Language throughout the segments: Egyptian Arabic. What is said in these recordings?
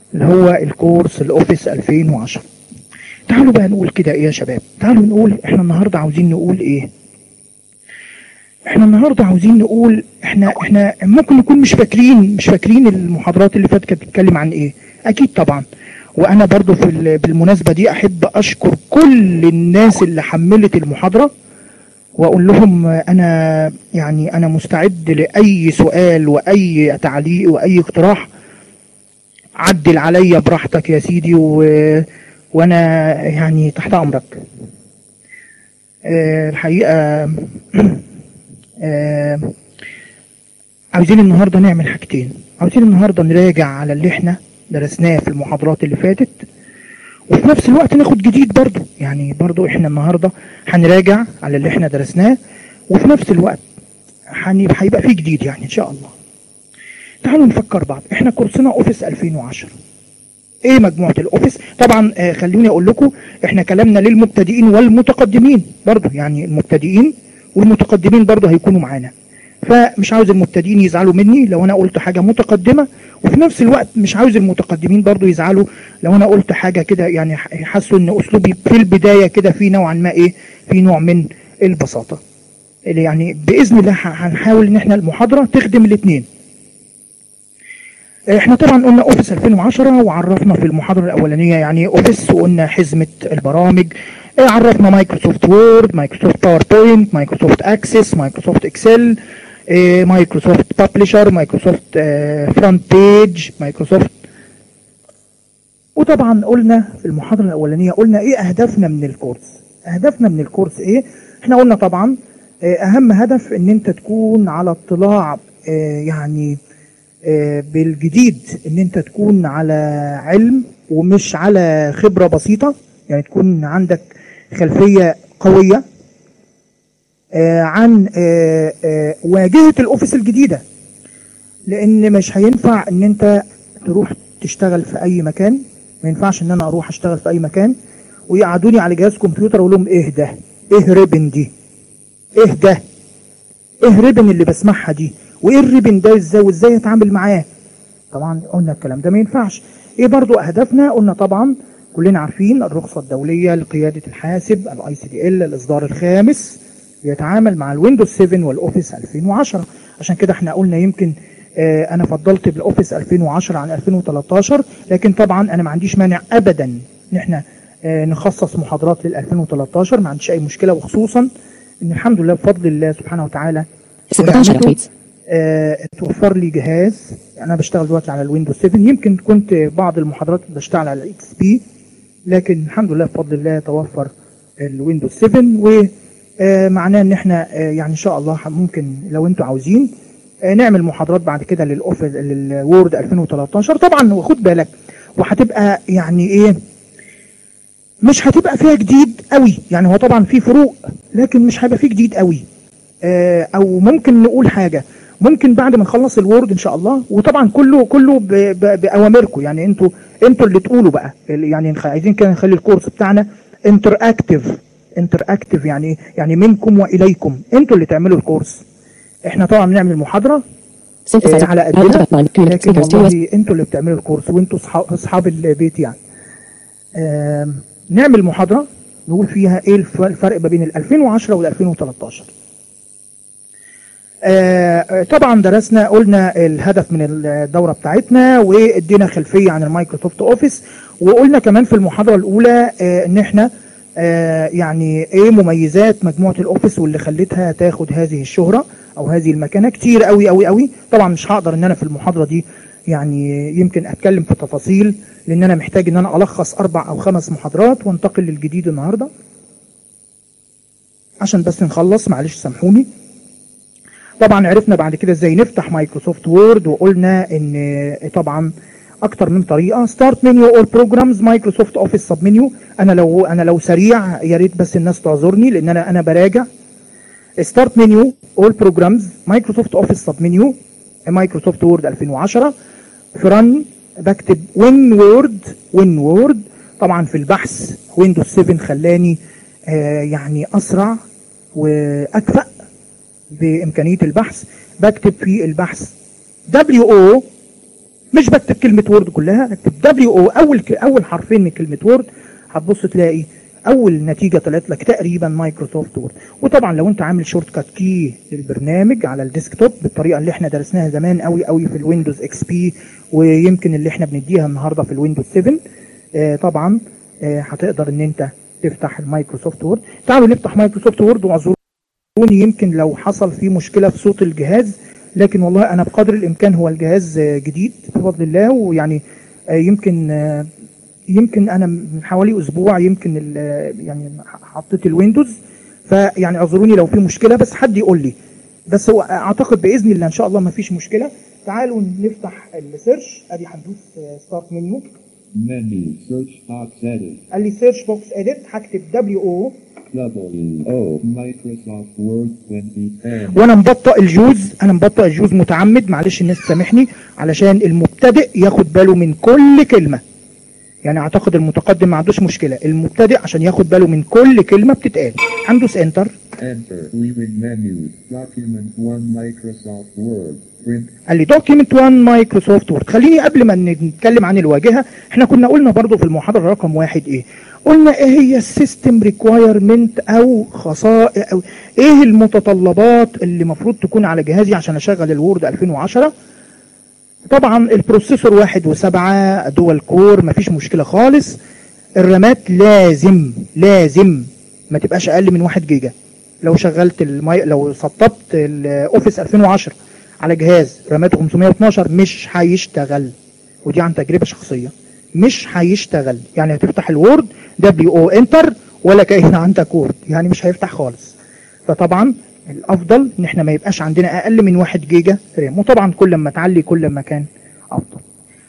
اللي هو الكورس الاوفيس 2010 تعالوا بقى نقول كده ايه يا شباب تعالوا نقول احنا النهارده عاوزين نقول ايه احنا النهارده عاوزين نقول احنا احنا ممكن نكون مش فاكرين مش فاكرين المحاضرات اللي فاتت كانت بتتكلم عن ايه اكيد طبعا وانا برضو في ال- بالمناسبه دي احب اشكر كل الناس اللي حملت المحاضره واقول لهم انا يعني انا مستعد لاي سؤال واي تعليق واي اقتراح عدل عليا براحتك يا سيدي و... وانا يعني تحت امرك آه، الحقيقه آه، عاوزين النهارده نعمل حاجتين عاوزين النهارده نراجع على اللي احنا درسناه في المحاضرات اللي فاتت وفي نفس الوقت ناخد جديد برضو يعني برضو احنا النهارده هنراجع على اللي احنا درسناه وفي نفس الوقت هنبقى هيبقى فيه جديد يعني ان شاء الله تعالوا نفكر بعض احنا كورسنا اوفيس 2010 ايه مجموعه الاوفيس طبعا آه خلوني اقول لكم احنا كلامنا للمبتدئين والمتقدمين برضو يعني المبتدئين والمتقدمين برضو هيكونوا معانا فمش عاوز المبتدئين يزعلوا مني لو انا قلت حاجه متقدمه وفي نفس الوقت مش عاوز المتقدمين برضو يزعلوا لو انا قلت حاجه كده يعني يحسوا ان اسلوبي في البدايه كده في نوعا ما ايه في نوع من البساطه اللي يعني باذن الله ه- هنحاول ان احنا المحاضره تخدم الاثنين احنا طبعا قلنا اوفيس 2010 وعرفنا في المحاضره الاولانيه يعني ايه اوفيس وقلنا حزمه البرامج اه عرفنا مايكروسوفت وورد مايكروسوفت باوربوينت مايكروسوفت اكسس مايكروسوفت اكسل اه مايكروسوفت بابلشر مايكروسوفت اه فرونت بيج مايكروسوفت وطبعا قلنا في المحاضره الاولانيه قلنا ايه اهدافنا من الكورس اهدافنا من الكورس ايه احنا قلنا طبعا اه اهم هدف ان انت تكون على اطلاع اه يعني آه، بالجديد ان انت تكون على علم ومش على خبرة بسيطة يعني تكون عندك خلفية قوية آه، عن آه، آه، واجهة الاوفيس الجديدة لان مش هينفع ان انت تروح تشتغل في اي مكان ما ينفعش ان انا اروح اشتغل في اي مكان ويقعدوني على جهاز كمبيوتر اقول لهم ايه ده ايه ريبن دي ايه ده ايه ريبن اللي بسمعها دي وايه الريبن ده ازاي وازاي اتعامل معاه طبعا قلنا الكلام ده ما ينفعش ايه برضو اهدافنا قلنا طبعا كلنا عارفين الرخصة الدولية لقيادة الحاسب الاي سي دي ال الاصدار الخامس بيتعامل مع الويندوز 7 والاوفيس 2010 عشان كده احنا قلنا يمكن اه انا فضلت بالاوفيس 2010 عن 2013 لكن طبعا انا ما عنديش مانع ابدا ان احنا اه نخصص محاضرات لل 2013 ما عنديش اي مشكلة وخصوصا ان الحمد لله بفضل الله سبحانه وتعالى استخدام شبكة تويتس آه، توفر لي جهاز انا بشتغل دلوقتي على الويندوز 7 يمكن كنت بعض المحاضرات بشتغل على الاكس بي لكن الحمد لله بفضل الله توفر الويندوز 7 ومعناه ان احنا آه، يعني ان شاء الله ح- ممكن لو انتوا عاوزين آه، نعمل محاضرات بعد كده للاوفيس للوورد 2013 طبعا وخد بالك وهتبقى يعني ايه مش هتبقى فيها جديد قوي يعني هو طبعا في فروق لكن مش هيبقى فيه جديد قوي آه، او ممكن نقول حاجه ممكن بعد ما نخلص الوورد ان شاء الله وطبعا كله كله ب- ب- باوامركم يعني انتوا انتوا اللي تقولوا بقى يعني نخ- عايزين كده نخلي الكورس بتاعنا انتر اكتف انتر اكتف يعني يعني منكم واليكم انتوا اللي تعملوا الكورس احنا طبعا بنعمل المحاضره آه، synthesizer على how قدنا to line connect لكن speakers to USB والله انتوا اللي بتعملوا الكورس وانتوا اصحاب اصحاب البيت يعني آم، نعمل محاضره نقول فيها ايه الف- الفرق ما بين ال 2010 وال 2013 آه، طبعا درسنا قلنا الهدف من الدوره بتاعتنا وادينا خلفيه عن المايكروسوفت اوفيس وقلنا كمان في المحاضره الاولى آه، ان احنا آه، يعني ايه مميزات مجموعه الاوفيس واللي خلتها تاخد هذه الشهره او هذه المكانه كتير قوي قوي قوي طبعا مش هقدر ان انا في المحاضره دي يعني يمكن اتكلم في تفاصيل لان انا محتاج ان انا الخص اربع او خمس محاضرات وانتقل للجديد النهارده عشان بس نخلص معلش سامحوني طبعا عرفنا بعد كده ازاي نفتح مايكروسوفت وورد وقلنا ان طبعا اكتر من طريقه ستارت منيو اول بروجرامز مايكروسوفت اوفيس سب منيو انا لو انا لو سريع يا ريت بس الناس تعذرني لان انا انا براجع ستارت منيو اول بروجرامز مايكروسوفت اوفيس سب منيو مايكروسوفت وورد 2010 في رن بكتب وين وورد وين وورد طبعا في البحث ويندوز 7 خلاني آه يعني اسرع واكفأ بامكانيه البحث بكتب في البحث W O مش بكتب كلمة وورد كلها اكتب دبليو او اول ك... اول حرفين من كلمة وورد هتبص تلاقي اول نتيجة طلعت لك تقريبا مايكروسوفت وورد وطبعا لو انت عامل شورت كات كي للبرنامج على الديسكتوب بالطريقة اللي احنا درسناها زمان قوي قوي في الويندوز اكس بي ويمكن اللي احنا بنديها النهاردة في الويندوز 7 آه طبعا آه هتقدر ان انت تفتح المايكروسوفت وورد تعالوا نفتح مايكروسوفت وورد واعذروني يمكن لو حصل فيه مشكلة في صوت الجهاز لكن والله انا بقدر الامكان هو الجهاز آه، جديد بفضل الله ويعني آه، يمكن آه، يمكن انا من حوالي اسبوع يمكن ال- يعني حطيت الويندوز فيعني اعذروني لو في مشكله بس حد يقول لي بس هو اعتقد باذن الله ان شاء الله ما فيش مشكله تعالوا نفتح السيرش ادي هندوس ستارت منيو Menu. Search box edit. قال لي سيرش بوكس اديت هكتب دبليو او W O Microsoft Word 2010. وانا مبطئ الجوز انا مبطئ الجوز متعمد معلش الناس تسامحني علشان المبتدئ ياخد باله من كل كلمه يعني اعتقد المتقدم ما عندوش مشكله المبتدئ عشان ياخد باله من كل كلمه بتتقال هندوس انتر Enter. Leaving menu. Document 1 Microsoft Word. Print. قال لي دوكيمنت 1 مايكروسوفت وورد خليني قبل ما نتكلم عن الواجهه احنا كنا قلنا برضو في المحاضره رقم واحد ايه قلنا ايه هي السيستم ريكوايرمنت او خصائص او ايه المتطلبات اللي المفروض تكون على جهازي عشان اشغل الوورد 2010 طبعا البروسيسور واحد وسبعة دول كور مفيش مشكلة خالص الرامات لازم لازم ما تبقاش اقل من واحد جيجا لو شغلت المي... لو سطبت الاوفيس 2010 على جهاز راماته 512 مش هيشتغل ودي عن تجربة شخصية مش هيشتغل يعني هتفتح الوورد دبليو او انتر ولا كأن عندك وورد يعني مش هيفتح خالص فطبعا الافضل ان احنا ما يبقاش عندنا اقل من 1 جيجا رام وطبعا كل ما تعلي كل ما كان افضل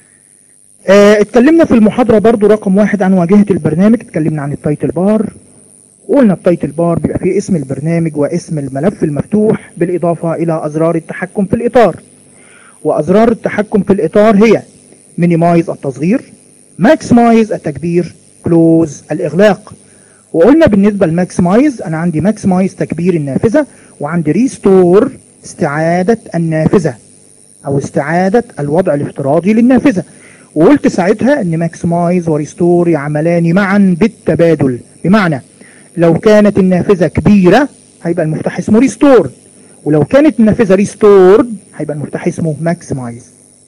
آه، اتكلمنا في المحاضرة برضو رقم واحد عن واجهة البرنامج اتكلمنا عن التايتل بار وقلنا التايتل بار بيبقى فيه اسم البرنامج واسم الملف المفتوح بالإضافة إلى أزرار التحكم في الإطار وأزرار التحكم في الإطار هي مينيمايز التصغير ماكسمايز التكبير كلوز الإغلاق وقلنا بالنسبة لماكسمايز أنا عندي ماكسمايز تكبير النافذة وعندي ريستور استعادة النافذة أو استعادة الوضع الافتراضي للنافذة وقلت ساعتها ان ماكسمايز وريستور يعملان معا بالتبادل بمعنى لو كانت النافذة كبيرة هيبقى المفتاح اسمه ريستور ولو كانت النافذة ريستورد هيبقى المفتاح اسمه ماكسمايز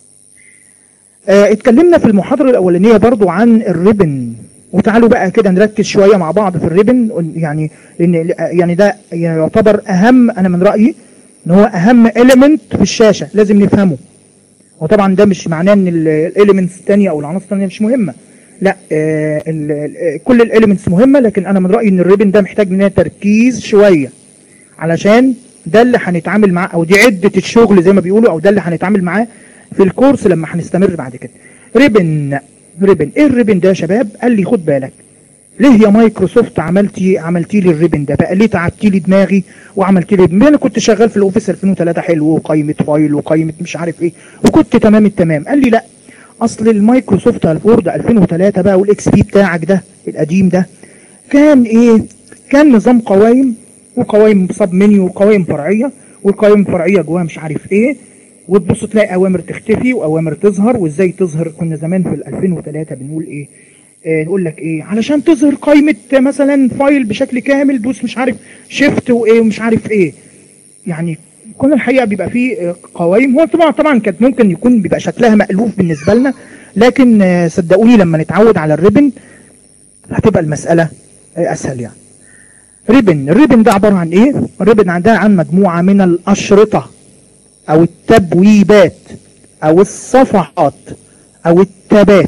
آه اتكلمنا في المحاضرة الأولانية برضو عن الريبن وتعالوا بقى كده نركز شوية مع بعض في الريبن يعني لأن يعني ده يعتبر أهم أنا من رأيي إن هو أهم إيليمنت في الشاشة لازم نفهمه وطبعا ده مش معناه ان الاليمنتس الثانيه او العناصر الثانيه مش مهمه لا آه ال ال كل الاليمنتس مهمه لكن انا من رايي ان الريبن ده محتاج مننا تركيز شويه علشان ده اللي هنتعامل معاه او دي عده الشغل زي ما بيقولوا او ده اللي هنتعامل معاه في الكورس لما هنستمر بعد كده ريبن ريبن ايه الريبن ده يا شباب قال لي خد بالك ليه يا مايكروسوفت عملتي عملتي لي الريبن ده بقى ليه تعبتي لي دماغي وعملتي لي انا كنت شغال في الاوفيس 2003 حلو وقائمه فايل وقائمه مش عارف ايه وكنت تمام التمام قال لي لا اصل المايكروسوفت الوورد 2003 بقى والاكس بي بتاعك ده القديم ده كان ايه كان نظام قوائم وقوائم سب منيو وقوائم فرعيه والقوائم الفرعيه جواها مش عارف ايه وتبص تلاقي اوامر تختفي واوامر تظهر وازاي تظهر كنا زمان في ال 2003 بنقول ايه آه، نقول لك ايه علشان تظهر قائمة مثلا فايل بشكل كامل دوس مش عارف شيفت وايه ومش عارف ايه يعني كنا الحقيقة بيبقى فيه آه، قوائم هو طبعا طبعا كانت ممكن يكون بيبقى شكلها مألوف بالنسبة لنا لكن آه، صدقوني لما نتعود على الريبن هتبقى المسألة آه، اسهل يعني ريبن الريبن ده عبارة عن ايه الريبن ده عن مجموعة من الاشرطة او التبويبات او الصفحات او التابات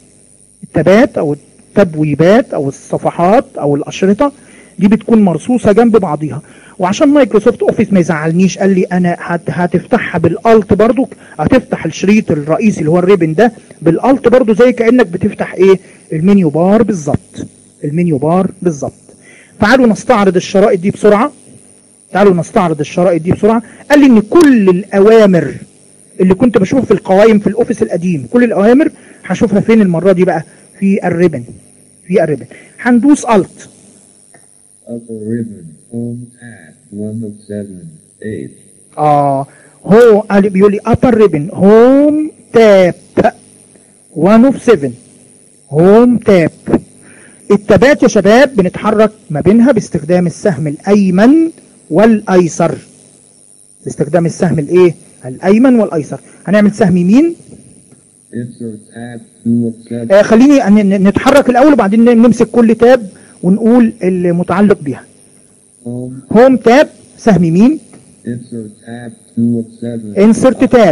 التابات او التبويبات او الصفحات او الاشرطه دي بتكون مرصوصه جنب بعضيها وعشان مايكروسوفت اوفيس ما يزعلنيش قال لي انا هت هتفتحها بالالت برضو هتفتح الشريط الرئيسي اللي هو الريبن ده بالالت برضو زي كانك بتفتح ايه المنيو بار بالظبط المنيو بار بالظبط تعالوا نستعرض الشرائط دي بسرعه تعالوا نستعرض الشرائط دي بسرعه قال لي ان كل الاوامر اللي كنت بشوفها في القوائم في الاوفيس القديم كل الاوامر هشوفها فين المره دي بقى في الريبن في الريبن هندوس الت Upper ribbon. Home tab. 1 of 7. 8. اه هو قال بيقول لي upper ribbon home tab one of seven هوم تاب التابات يا شباب بنتحرك ما بينها باستخدام السهم الايمن والايسر باستخدام السهم الايه الايمن والايسر هنعمل سهم يمين Insert tab 2 of 7. آه خليني ن- ن- نتحرك الاول وبعدين نمسك كل تاب ونقول المتعلق بيها Home. هوم تاب سهم يمين Insert tab 2 of 7. انسرت تاب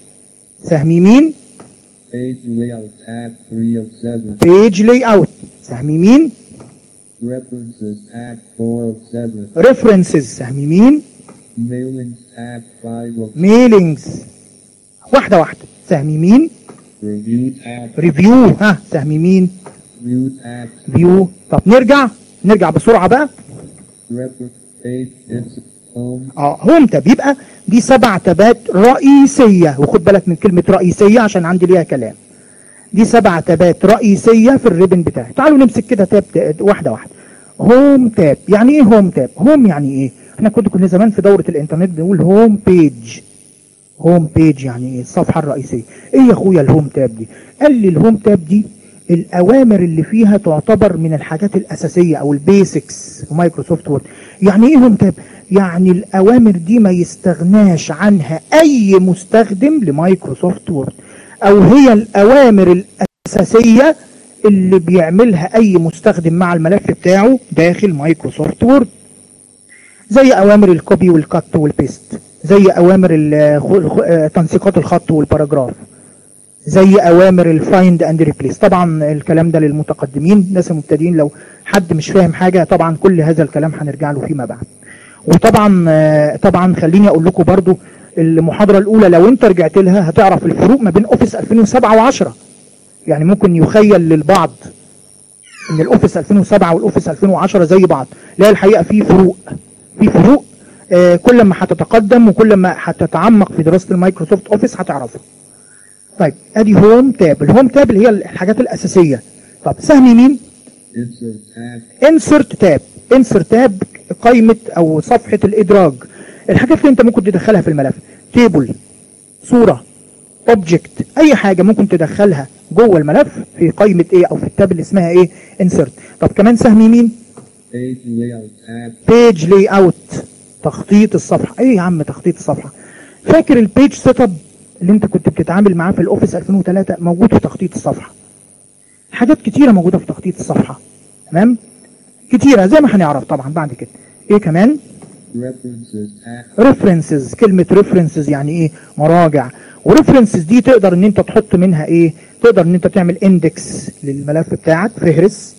سهم يمين Page layout tab 3 of 7. بيج لاي اوت سهم يمين References tab 4 of 7. ريفرنسز سهم يمين Mailings tab 5 of ميلينجز واحده واحده سهم يمين Review tab ريفيو ها سهم يمين View tab فيو طب نرجع نرجع بسرعه بقى Reference page insert home اه هوم تاب يبقى دي سبع تابات رئيسيه وخد بالك من كلمه رئيسيه عشان عندي ليها كلام دي سبع تابات رئيسيه في الريبن بتاعي تعالوا نمسك كده تاب تاب- واحده واحده هوم تاب يعني ايه هوم تاب هوم يعني ايه احنا كنت كنا زمان في دوره الانترنت بنقول هوم بيج هوم بيج يعني ايه الصفحه الرئيسيه ايه يا اخويا الهوم تاب دي قال لي الهوم تاب دي الاوامر اللي فيها تعتبر من الحاجات الاساسيه او البيسكس في مايكروسوفت وورد يعني ايه هوم تاب يعني الاوامر دي ما يستغناش عنها اي مستخدم لمايكروسوفت وورد او هي الاوامر الاساسيه اللي بيعملها اي مستخدم مع الملف بتاعه داخل مايكروسوفت وورد زي اوامر الكوبي والكات والبيست زي اوامر ال- خ- خ- آه، تنسيقات الخط والباراجراف زي اوامر الفايند اند ريبليس طبعا الكلام ده للمتقدمين الناس المبتدئين لو حد مش فاهم حاجه طبعا كل هذا الكلام هنرجع له فيما بعد وطبعا آه، طبعا خليني اقول لكم برضو المحاضره الاولى لو انت رجعت لها هتعرف الفروق ما بين اوفيس 2007 و10 يعني ممكن يخيل للبعض ان الاوفيس 2007 والاوفيس 2010 زي بعض لا الحقيقه في فروق في فروق آه، كل ما هتتقدم وكل ما هتتعمق في دراسه المايكروسوفت اوفيس هتعرفها طيب ادي هوم تاب الهوم تاب اللي هي الحاجات الاساسيه طب سهم يمين insert tab انسرت تاب انسرت تاب قائمه او صفحه الادراج الحاجات اللي انت ممكن تدخلها في الملف تيبل صوره اوبجكت اي حاجه ممكن تدخلها جوه الملف في قائمه ايه او في التاب اللي اسمها ايه انسرت طب كمان سهم يمين page layout tab بيج لاي اوت تخطيط الصفحه ايه يا عم تخطيط الصفحه فاكر البيج سيت اب اللي انت كنت بتتعامل معاه في الاوفيس 2003 موجود في تخطيط الصفحه حاجات كتيره موجوده في تخطيط الصفحه تمام كتيره زي ما هنعرف طبعا بعد كده ايه كمان references tab ريفرنسز كلمة ريفرنسز يعني ايه مراجع وريفرنسز دي تقدر ان انت تحط منها ايه تقدر ان انت تعمل اندكس للملف بتاعك فهرس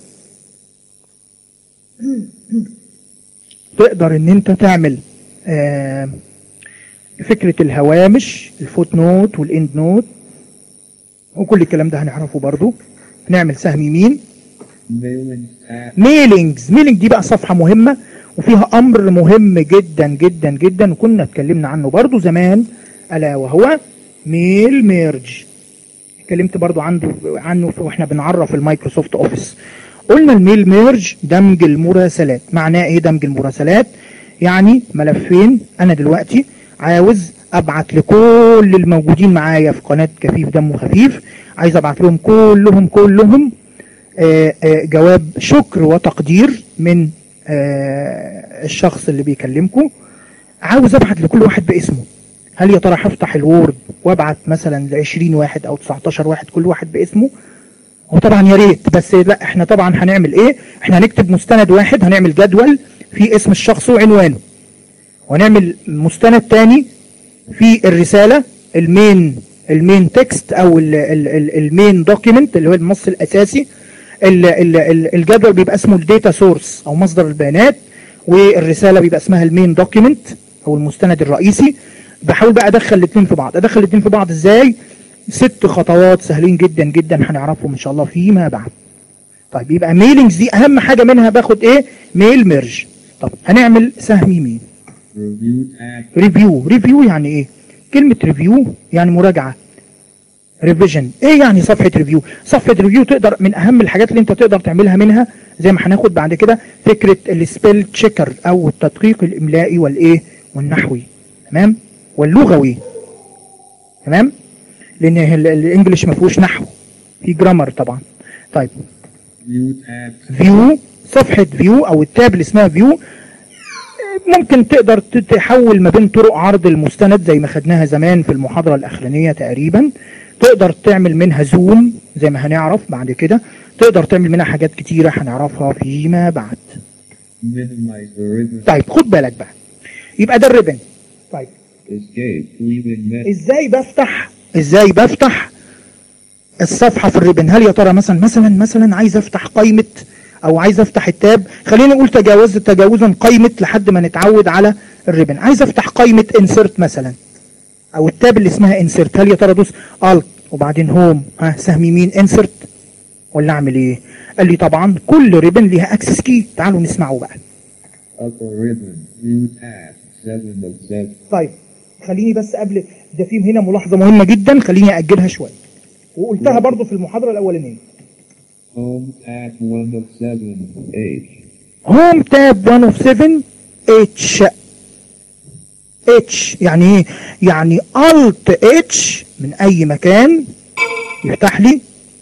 تقدر ان انت تعمل آه فكرة الهوامش الفوت نوت والاند نوت وكل الكلام ده هنعرفه برضو نعمل سهم يمين mailings tab ميلينجز ميلينج دي بقى صفحة مهمة وفيها أمر مهم جدا جدا جدا وكنا اتكلمنا عنه برضو زمان ألا وهو ميل ميرج اتكلمت برضو عنه عنه واحنا بنعرف المايكروسوفت اوفيس قلنا الميل ميرج دمج المراسلات معناه ايه دمج المراسلات يعني ملفين انا دلوقتي عاوز ابعت لكل الموجودين معايا في قناة كفيف دمه خفيف عايز ابعت لهم كلهم كلهم آه، آه، جواب شكر وتقدير من آه، الشخص اللي بيكلمكم عاوز ابعت لكل واحد باسمه هل يا ترى هفتح الوورد وابعت مثلا ل 20 واحد او 19 واحد كل واحد باسمه وطبعا يا ريت بس لا احنا طبعا هنعمل ايه احنا هنكتب مستند واحد هنعمل جدول فيه اسم الشخص وعنوانه وهنعمل مستند تاني في الرسالة المين المين تكست او ال- ال- ال- المين دوكيمنت اللي هو النص الاساسي ال- ال- ال- الجدول بيبقى اسمه الداتا سورس او مصدر البيانات والرسالة بيبقى اسمها المين دوكيمنت او المستند الرئيسي بحاول بقى ادخل الاثنين في بعض ادخل الاثنين في بعض ازاي ست خطوات سهلين جدا جدا هنعرفهم ان شاء الله فيما بعد طيب يبقى ميلينجز دي اهم حاجة منها باخد ايه ميل ميرج طب هنعمل سهم يمين review tab ريفيو ريفيو يعني ايه كلمة ريفيو يعني مراجعة ريفيجن ايه يعني صفحة ريفيو صفحة ريفيو تقدر من اهم الحاجات اللي انت تقدر تعملها منها زي ما هناخد بعد كده فكرة السبيل تشيكر او التدقيق الاملائي والايه والنحوي تمام واللغوي تمام لان ال- الانجليش ما فيهوش نحو في جرامر طبعا طيب View tab. فيو صفحة فيو او التاب اللي اسمها فيو ممكن تقدر ت- تحول ما بين طرق عرض المستند زي ما خدناها زمان في المحاضرة الاخرانية تقريبا تقدر تعمل منها زوم زي ما هنعرف بعد كده تقدر تعمل منها حاجات كتيرة هنعرفها فيما بعد Minimize the ribbon. طيب خد بالك بقى يبقى ده الريبن طيب Escape. Leaving message. ازاي بفتح ازاي بفتح الصفحة في الريبن هل يا ترى مثلا مثلا مثلا عايز افتح قائمة او عايز افتح التاب خلينا نقول تجاوز تجاوزا قائمة لحد ما نتعود على الريبن عايز افتح قائمة انسرت مثلا او التاب اللي اسمها انسرت هل يا ترى دوس الت وبعدين هوم ها سهم يمين انسرت ولا اعمل ايه قال لي طبعا كل ريبن ليها اكسس كي تعالوا نسمعه بقى Upper ribbon. View tab. 7 of 7. طيب خليني بس قبل ده في هنا ملاحظة مهمة جدا خليني أجلها شوية وقلتها برضو في المحاضرة الأولانية Home tab 1 of 7. H. هوم تاب 1 اوف 7 اتش اتش يعني ايه يعني الت اتش من اي مكان يفتح لي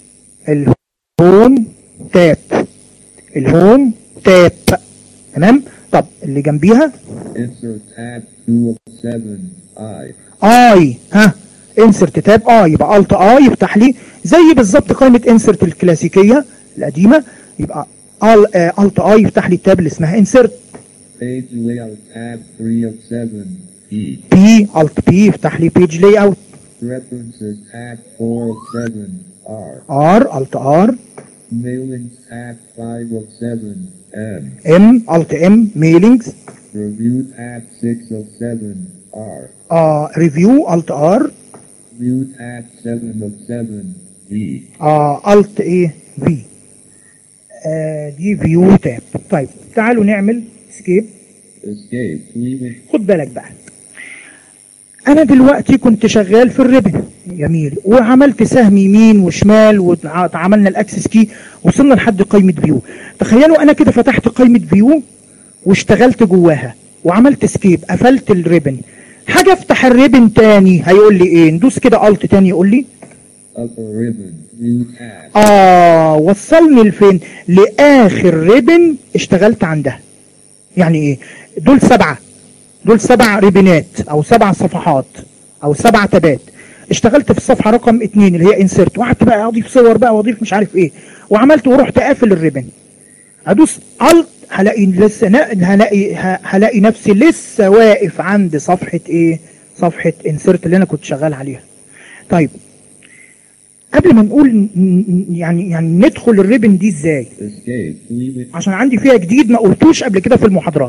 الهوم تاب الهوم تاب تمام طب اللي جنبيها Insert tab 2 of 7. I. اي ها انسرت تاب اي يبقى الت اي يفتح لي زي بالظبط قائمه انسرت الكلاسيكيه القديمه يبقى الت اي يفتح لي التاب اللي اسمها انسرت Page layout tab 3 of 7. E. بي الت بي يفتح لي بيج لاي اوت References tab 4 of 7. R. ار الت ار Mailings tab 5 of 7. M. ام الت ام ميلينجز Review tab 6 of 7. R. اه ريفيو الت ار View tab 7 of 7. V. اه الت ايه في آه دي فيو تاب طيب تعالوا نعمل سكيب Escape. Leaving. خد بالك بقى انا دلوقتي كنت شغال في الريبن جميل وعملت سهم يمين وشمال وعملنا الاكسس كي وصلنا لحد قائمه فيو تخيلوا انا كده فتحت قائمه فيو واشتغلت جواها وعملت سكيب قفلت الريبن حاجه افتح الريبن تاني هيقول لي ايه ندوس كده الت تاني يقول لي Upper ribbon. View tab. اه وصلني لفين لاخر ريبن اشتغلت عندها يعني ايه دول سبعة دول سبع ريبنات او سبع صفحات او سبع تابات اشتغلت في الصفحة رقم اتنين اللي هي انسرت وقعدت بقى اضيف صور بقى واضيف مش عارف ايه وعملت ورحت قافل الريبن ادوس الت هلاقي لسه نا- هلاقي ه- هلاقي نفسي لسه واقف عند صفحة ايه صفحة انسرت اللي انا كنت شغال عليها طيب قبل ما نقول ن- ن- يعني يعني ندخل الريبن دي ازاي Escape. Leaving. عشان عندي فيها جديد ما قلتوش قبل كده في المحاضرات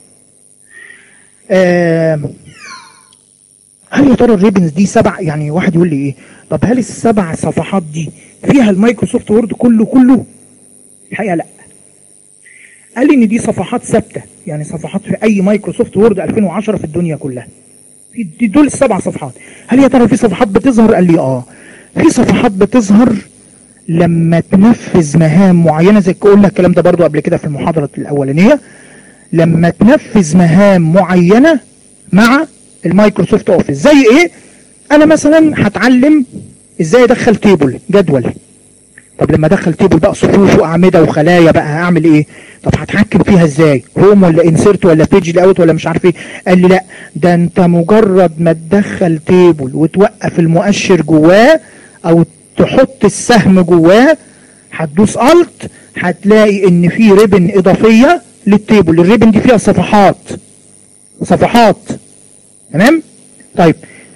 آم، هل يا ترى الريبنز دي سبع يعني واحد يقول لي ايه طب هل السبع صفحات دي فيها المايكروسوفت وورد كله كله الحقيقه لا قال لي ان دي صفحات ثابته يعني صفحات في اي مايكروسوفت وورد 2010 في الدنيا كلها في دي دول السبع صفحات هل يا ترى في صفحات بتظهر قال لي اه في صفحات بتظهر لما تنفذ مهام معينه زي ما قلنا الكلام ده برضو قبل كده في المحاضره الاولانيه لما تنفذ مهام معينه مع المايكروسوفت اوفيس زي ايه انا مثلا هتعلم ازاي ادخل تيبل جدول طب لما ادخل تيبل بقى صفوف واعمده وخلايا بقى هعمل ايه طب هتحكم فيها ازاي هوم ولا انسيرت ولا بيج لاوت ولا مش عارف ايه قال لي لا ده انت مجرد ما تدخل تيبل وتوقف المؤشر جواه او تحط السهم جواه هتدوس الت هتلاقي ان في ريبن اضافيه للتيبل الريبن دي فيها صفحات صفحات تمام طيب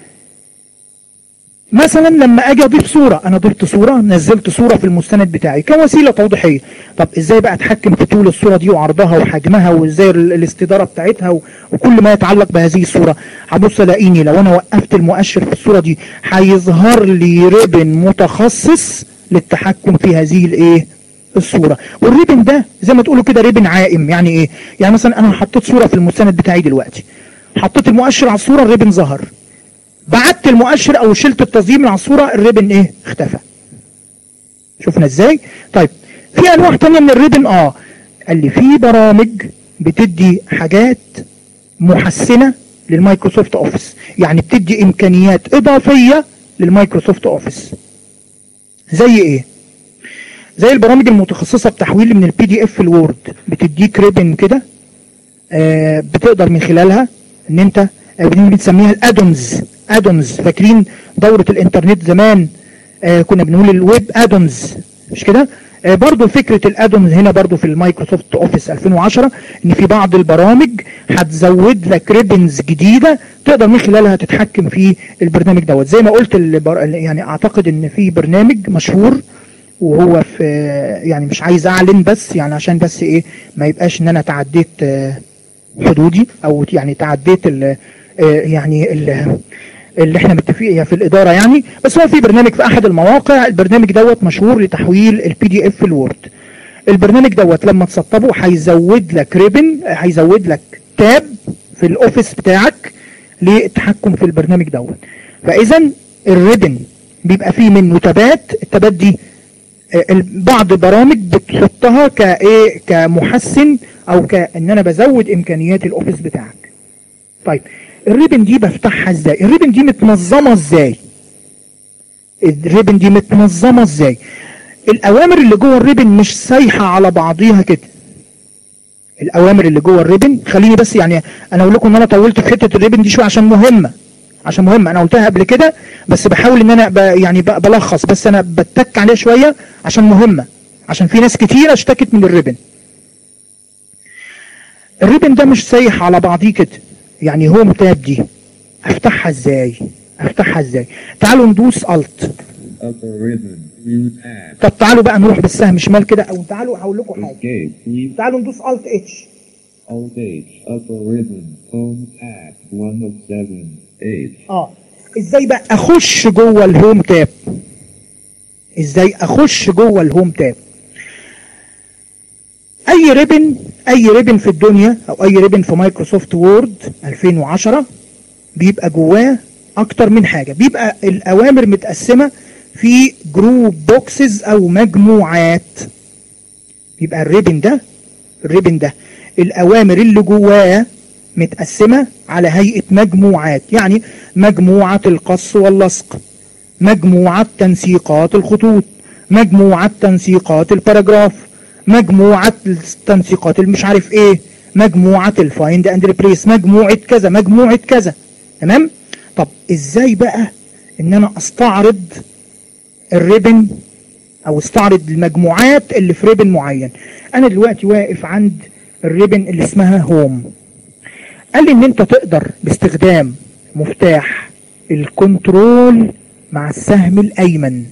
مثلا لما اجي اضيف صورة انا ضفت صورة نزلت صورة في المستند بتاعي كوسيلة توضيحية طب ازاي بقى اتحكم في طول الصورة دي وعرضها وحجمها وازاي ال- الاستدارة بتاعتها و- وكل ما يتعلق بهذه الصورة هبص الاقيني لو انا وقفت المؤشر في الصورة دي هيظهر لي ريبن متخصص للتحكم في هذه الايه الصورة والريبن ده زي ما تقولوا كده ريبن عائم يعني ايه يعني مثلا انا حطيت صورة في المستند بتاعي دلوقتي حطيت المؤشر على الصورة الريبن ظهر بعدت المؤشر او شلت التظليم من على الصورة الريبن ايه اختفى شفنا ازاي طيب في انواع تانية من الريبن اه قال لي في برامج بتدي حاجات محسنة للمايكروسوفت اوفيس يعني بتدي امكانيات اضافية للمايكروسوفت اوفيس زي ايه زي البرامج المتخصصه بتحويل من البي دي اف الوورد بتديك ريبن كده آه بتقدر من خلالها ان انت آه بنسميها الادونز ادونز فاكرين دوره الانترنت زمان آه كنا بنقول الويب ادونز مش كده آه برضو فكرة الادونز هنا برضو في المايكروسوفت اوفيس 2010 ان في بعض البرامج هتزود لك ريبنز جديدة تقدر من خلالها تتحكم في البرنامج دوت زي ما قلت البر... يعني اعتقد ان في برنامج مشهور وهو في يعني مش عايز اعلن بس يعني عشان بس ايه ما يبقاش ان انا تعديت آه حدودي او يعني تعديت ال آه يعني ال اللي احنا متفقين في الاداره يعني بس هو في برنامج في احد المواقع البرنامج دوت مشهور لتحويل البي دي اف الوورد البرنامج دوت لما تسطبه هيزود لك ريبن هيزود لك تاب في الاوفيس بتاعك للتحكم في البرنامج دوت فاذا الريبن بيبقى فيه منه تابات التابات دي بعض برامج بتحطها كايه كمحسن او كان انا بزود امكانيات الاوفيس بتاعك طيب الريبن دي بفتحها ازاي الريبن دي متنظمة ازاي الريبن دي متنظمة ازاي الاوامر اللي جوه الريبن مش سايحة على بعضيها كده الاوامر اللي جوه الريبن خليني بس يعني انا اقول لكم ان انا طولت في حتة الريبن دي شوية عشان مهمة عشان مهمة انا قلتها قبل كده بس بحاول ان انا ب يعني بلخص بس انا بتك عليها شوية عشان مهمة عشان في ناس كتير اشتكت من الريبن الريبن ده مش سايح على بعضيه كده يعني هوم تاب دي افتحها ازاي افتحها ازاي تعالوا ندوس الت Upper ribbon. View tab. طب تعالوا بقى نروح بالسهم شمال كده او تعالوا هقول لكم حاجه Escape. Leave. تعالوا ندوس الت اتش Alt H. Upper ribbon. Home tab. 1 of 7. H. اه ازاي بقى اخش جوه الهوم تاب ازاي اخش جوه الهوم تاب اي ريبن اي ريبن في الدنيا او اي ريبن في مايكروسوفت وورد 2010 بيبقى جواه اكتر من حاجة بيبقى الاوامر متقسمة في جروب بوكسز او مجموعات يبقى الريبن ده الريبن ده الاوامر اللي جواه متقسمة على هيئة مجموعات يعني مجموعة القص واللصق مجموعة تنسيقات الخطوط مجموعة تنسيقات الباراجراف مجموعة التنسيقات المش عارف ايه مجموعة الفايند اند ريبليس مجموعة كذا مجموعة كذا تمام طب ازاي بقى ان انا استعرض الريبن او استعرض المجموعات اللي في ريبن معين انا دلوقتي واقف عند الريبن اللي اسمها هوم قال لي ان انت تقدر باستخدام مفتاح الكنترول مع السهم الايمن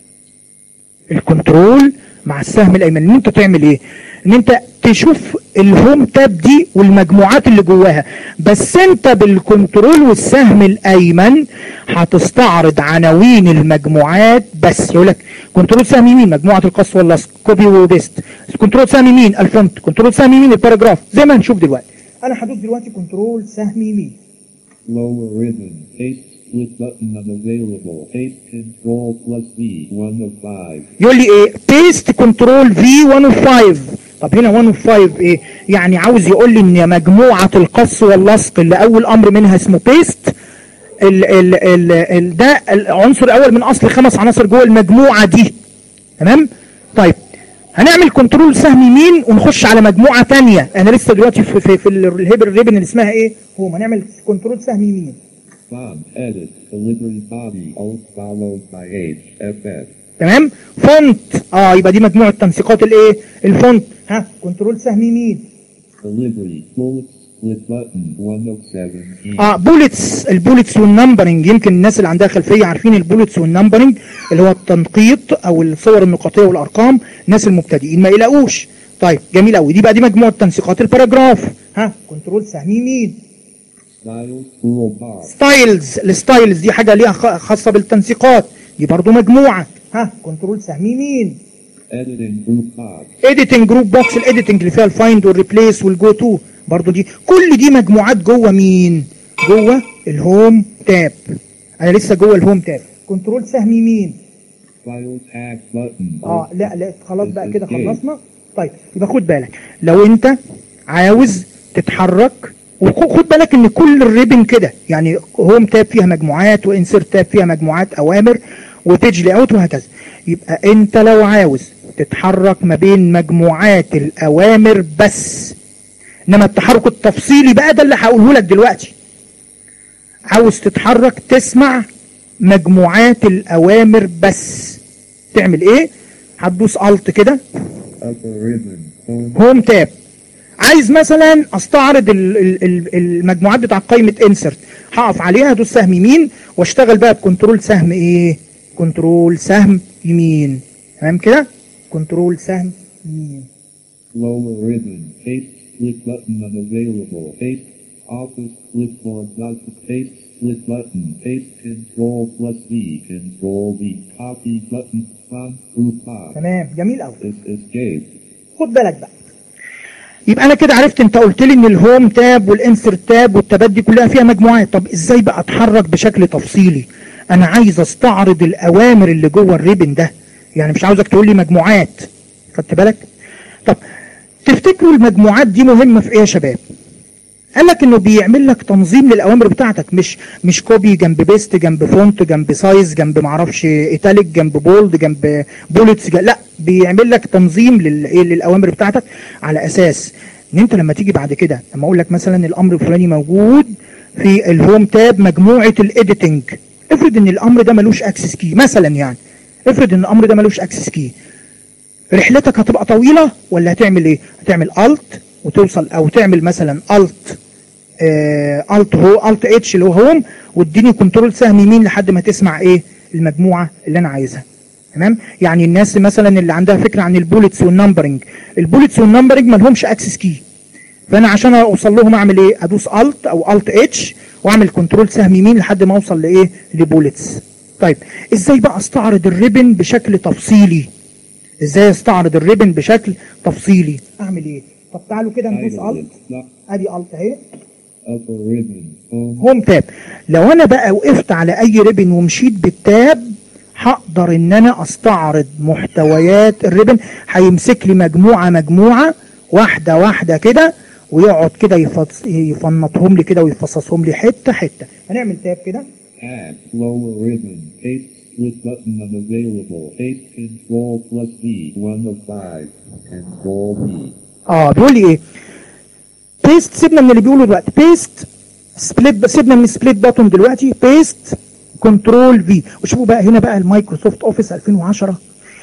الكنترول مع السهم الايمن ان انت تعمل ايه ان انت تشوف الهوم تاب دي والمجموعات اللي جواها بس انت بالكنترول والسهم الايمن هتستعرض عناوين المجموعات بس يقول لك كنترول سهم يمين مجموعه القص واللصق كوبي وبيست كنترول سهم يمين الفونت كنترول سهم يمين الباراجراف زي ما هنشوف دلوقتي انا هدوس دلوقتي كنترول سهم يمين Lower ribbon. Paste split button unavailable. Paste control plus V. 1 of 5. يقول لي ايه بيست كنترول في 105 طب هنا 105 ايه يعني عاوز يقول لي ان مجموعة القص واللصق اللي اول امر منها اسمه بيست ال ال ال ال ده العنصر الاول من اصل خمس عناصر جوه المجموعة دي تمام طيب هنعمل كنترول سهم يمين ونخش على مجموعة تانية انا لسه دلوقتي في في, في الهيبر ريبن اللي اسمها ايه هو هنعمل كنترول سهم يمين Font. Edit. Delivery body. Alt followed by H. FS. تمام فونت اه يبقى دي مجموعة تنسيقات الايه الفونت ها كنترول سهم يمين Delivery. Bullet split button. 1 of 7. E. اه بوليتس البوليتس والنمبرنج يمكن الناس اللي عندها خلفيه عارفين البوليتس والنمبرنج اللي هو التنقيط او الصور النقاطيه والارقام الناس المبتدئين ما يلاقوش طيب جميل قوي دي بقى دي مجموعه تنسيقات الباراجراف ها كنترول سهم يمين Styles toolbar. ستايلز الستايلز دي حاجه ليها خ- خاصه بالتنسيقات دي برضو مجموعه ها كنترول سهم يمين Editing group box. اديتنج جروب بوكس الايديتنج اللي فيها الفايند والريبليس والجو تو برضو دي كل دي مجموعات جوه مين جوه الهوم تاب انا لسه جوه الهوم تاب كنترول سهم يمين File tab button. اه لا لا خلاص بقى كده Escape. خلصنا طيب يبقى خد بالك لو انت عاوز تتحرك وخد بالك ان كل الريبن كده يعني هوم تاب فيها مجموعات وانسيرت تاب فيها مجموعات اوامر وبيج لي اوت وهكذا يبقى انت لو عاوز تتحرك ما بين مجموعات الاوامر بس انما التحرك التفصيلي بقى ده اللي هقوله لك دلوقتي عاوز تتحرك تسمع مجموعات الاوامر بس تعمل ايه هتدوس الت كده upper ribbon, home, هوم تاب عايز مثلا استعرض ال- ال- ال- المجموعات بتاع قائمه انسرت هقف عليها ادوس سهم يمين واشتغل بقى بكنترول سهم ايه كنترول سهم يمين تمام كده كنترول سهم يمين lower ribbon, paste split button unavailable, paste, office clipboard dot paste split button, paste control plus V, control V, copy button, font group off, تمام جميل قوي es- escape, خد بالك بقى يبقى انا كده عرفت انت قلت لي ان الهوم تاب والانسرت تاب والتابات دي كلها فيها مجموعات طب ازاي بقى اتحرك بشكل تفصيلي انا عايز استعرض الاوامر اللي جوه الريبن ده يعني مش عاوزك تقول لي مجموعات خدت بالك طب تفتكروا المجموعات دي مهمة في ايه يا شباب قال لك انه بيعمل لك تنظيم للاوامر بتاعتك مش مش كوبي جنب بيست جنب فونت جنب سايز جنب معرفش ايتاليك جنب بولد جنب بولتس لا بيعمل لك تنظيم لل- إيه للاوامر بتاعتك على اساس ان انت لما تيجي بعد كده لما اقول لك مثلا الامر الفلاني موجود في الهوم تاب مجموعه الايديتنج افرض ان الامر ده ملوش اكسس كي مثلا يعني افرض ان الامر ده ملوش اكسس كي رحلتك هتبقى طويلة ولا هتعمل ايه هتعمل الت وتوصل او تعمل مثلا الت الت هو الت اتش اللي هو هوم واديني كنترول سهم يمين لحد ما تسمع ايه المجموعة اللي انا عايزها تمام يعني الناس مثلا اللي عندها فكرة عن البوليتس والنمبرنج البوليتس والنمبرنج ما لهمش اكسس كي فانا عشان اوصل لهم اعمل ايه ادوس الت او الت اتش واعمل كنترول سهم يمين لحد ما اوصل لايه لبوليتس طيب ازاي بقى استعرض الريبن بشكل تفصيلي ازاي استعرض الريبن بشكل تفصيلي اعمل ايه طب تعالوا كده ندوس title الت list, lock, ادي الت اهي upper ribbon, home, هوم تاب لو انا بقى وقفت على اي ريبن ومشيت بالتاب هقدر ان انا استعرض محتويات الريبن هيمسك لي مجموعه مجموعه واحده واحده كده ويقعد كده يفص- يفنطهم لي كده ويفصصهم لي حته حته هنعمل تاب كده add, lower ribbon, paste split button unavailable, paste control plus V, 1 of 5, control V, اه بيقول لي ايه بيست سيبنا من اللي بيقوله دلوقتي بيست سبليت سيبنا من سبليت باتون دلوقتي بيست كنترول في وشوفوا بقى هنا بقى المايكروسوفت اوفيس 2010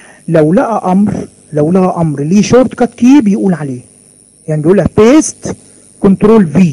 لو لقى امر لو لقى امر ليه شورت كات كي بيقول عليه يعني بيقول لك بيست كنترول في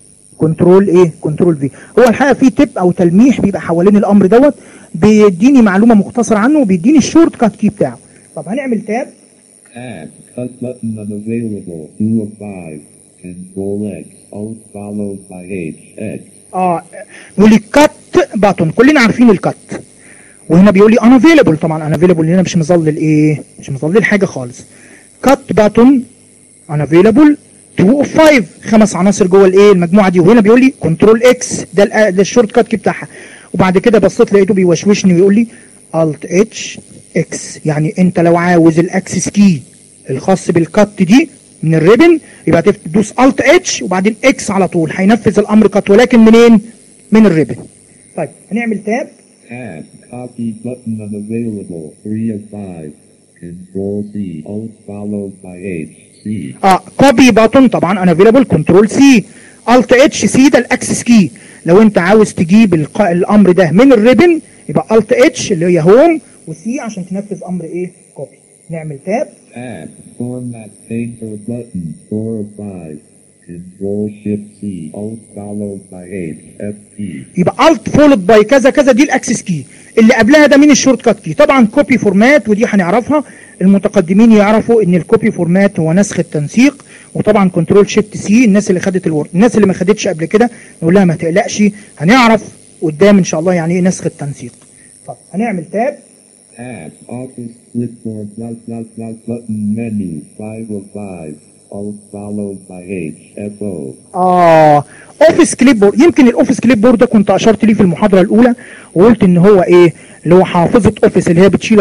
كنترول ايه كنترول في هو الحقيقه في تip او تلميح بيبقى حوالين الامر دوت بيديني معلومه مختصره عنه وبيديني الشورت كات كي بتاعه طب هنعمل تاب add, cut button unavailable, 2 of 5, control X, alt followed by H, X, اه بيقول لي كات باتون كلنا عارفين الكات وهنا بيقول لي انا افيلبل طبعا انا افيلبل هنا مش مظلل ايه مش مظلل حاجه خالص كات باتون انا افيلبل 2 اوف 5 خمس عناصر جوه الايه المجموعه دي وهنا بيقول لي كنترول اكس ده الأ- ده الشورت كات كي بتاعها وبعد كده بصيت لقيته بيوشوشني ويقول لي الت اتش اكس يعني انت لو عاوز الاكسس كي الخاص بالكات دي من الريبن يبقى تدوس الت اتش وبعدين اكس على طول هينفذ الامر كات ولكن منين من الريبن طيب هنعمل تاب add, copy button unavailable, 3 of 5, control C, alt followed by H, C, اه كوبي باتون طبعا انا افيلابل كنترول سي الت اتش سي ده الاكسس كي لو انت عاوز تجيب الق... الامر ده من الريبن يبقى الت اتش اللي هي هوم وسي عشان تنفذ امر ايه كوبي نعمل تاب add, format paper button, 4 of 5, control shift C, alt followed by H, F key, يبقى الت فولد باي كذا كذا دي الاكسس كي اللي قبلها ده مين الشورت كات كي طبعا كوبي فورمات ودي هنعرفها المتقدمين يعرفوا ان الكوبي فورمات هو نسخ التنسيق وطبعا كنترول شيفت سي الناس اللي خدت الوورد الناس اللي ما خدتش قبل كده نقول لها ما تقلقش هنعرف قدام ان شاء الله يعني ايه نسخ التنسيق طب هنعمل تاب add, office clipboard plus plus plus button menu, 5 of 5, alt followed by H, F O, اه اوفيس كليب بورد يمكن الاوفيس كليب بورد ده كنت اشرت ليه في المحاضره الاولى وقلت ان هو ايه اللي هو حافظه اوفيس اللي هي بتشيل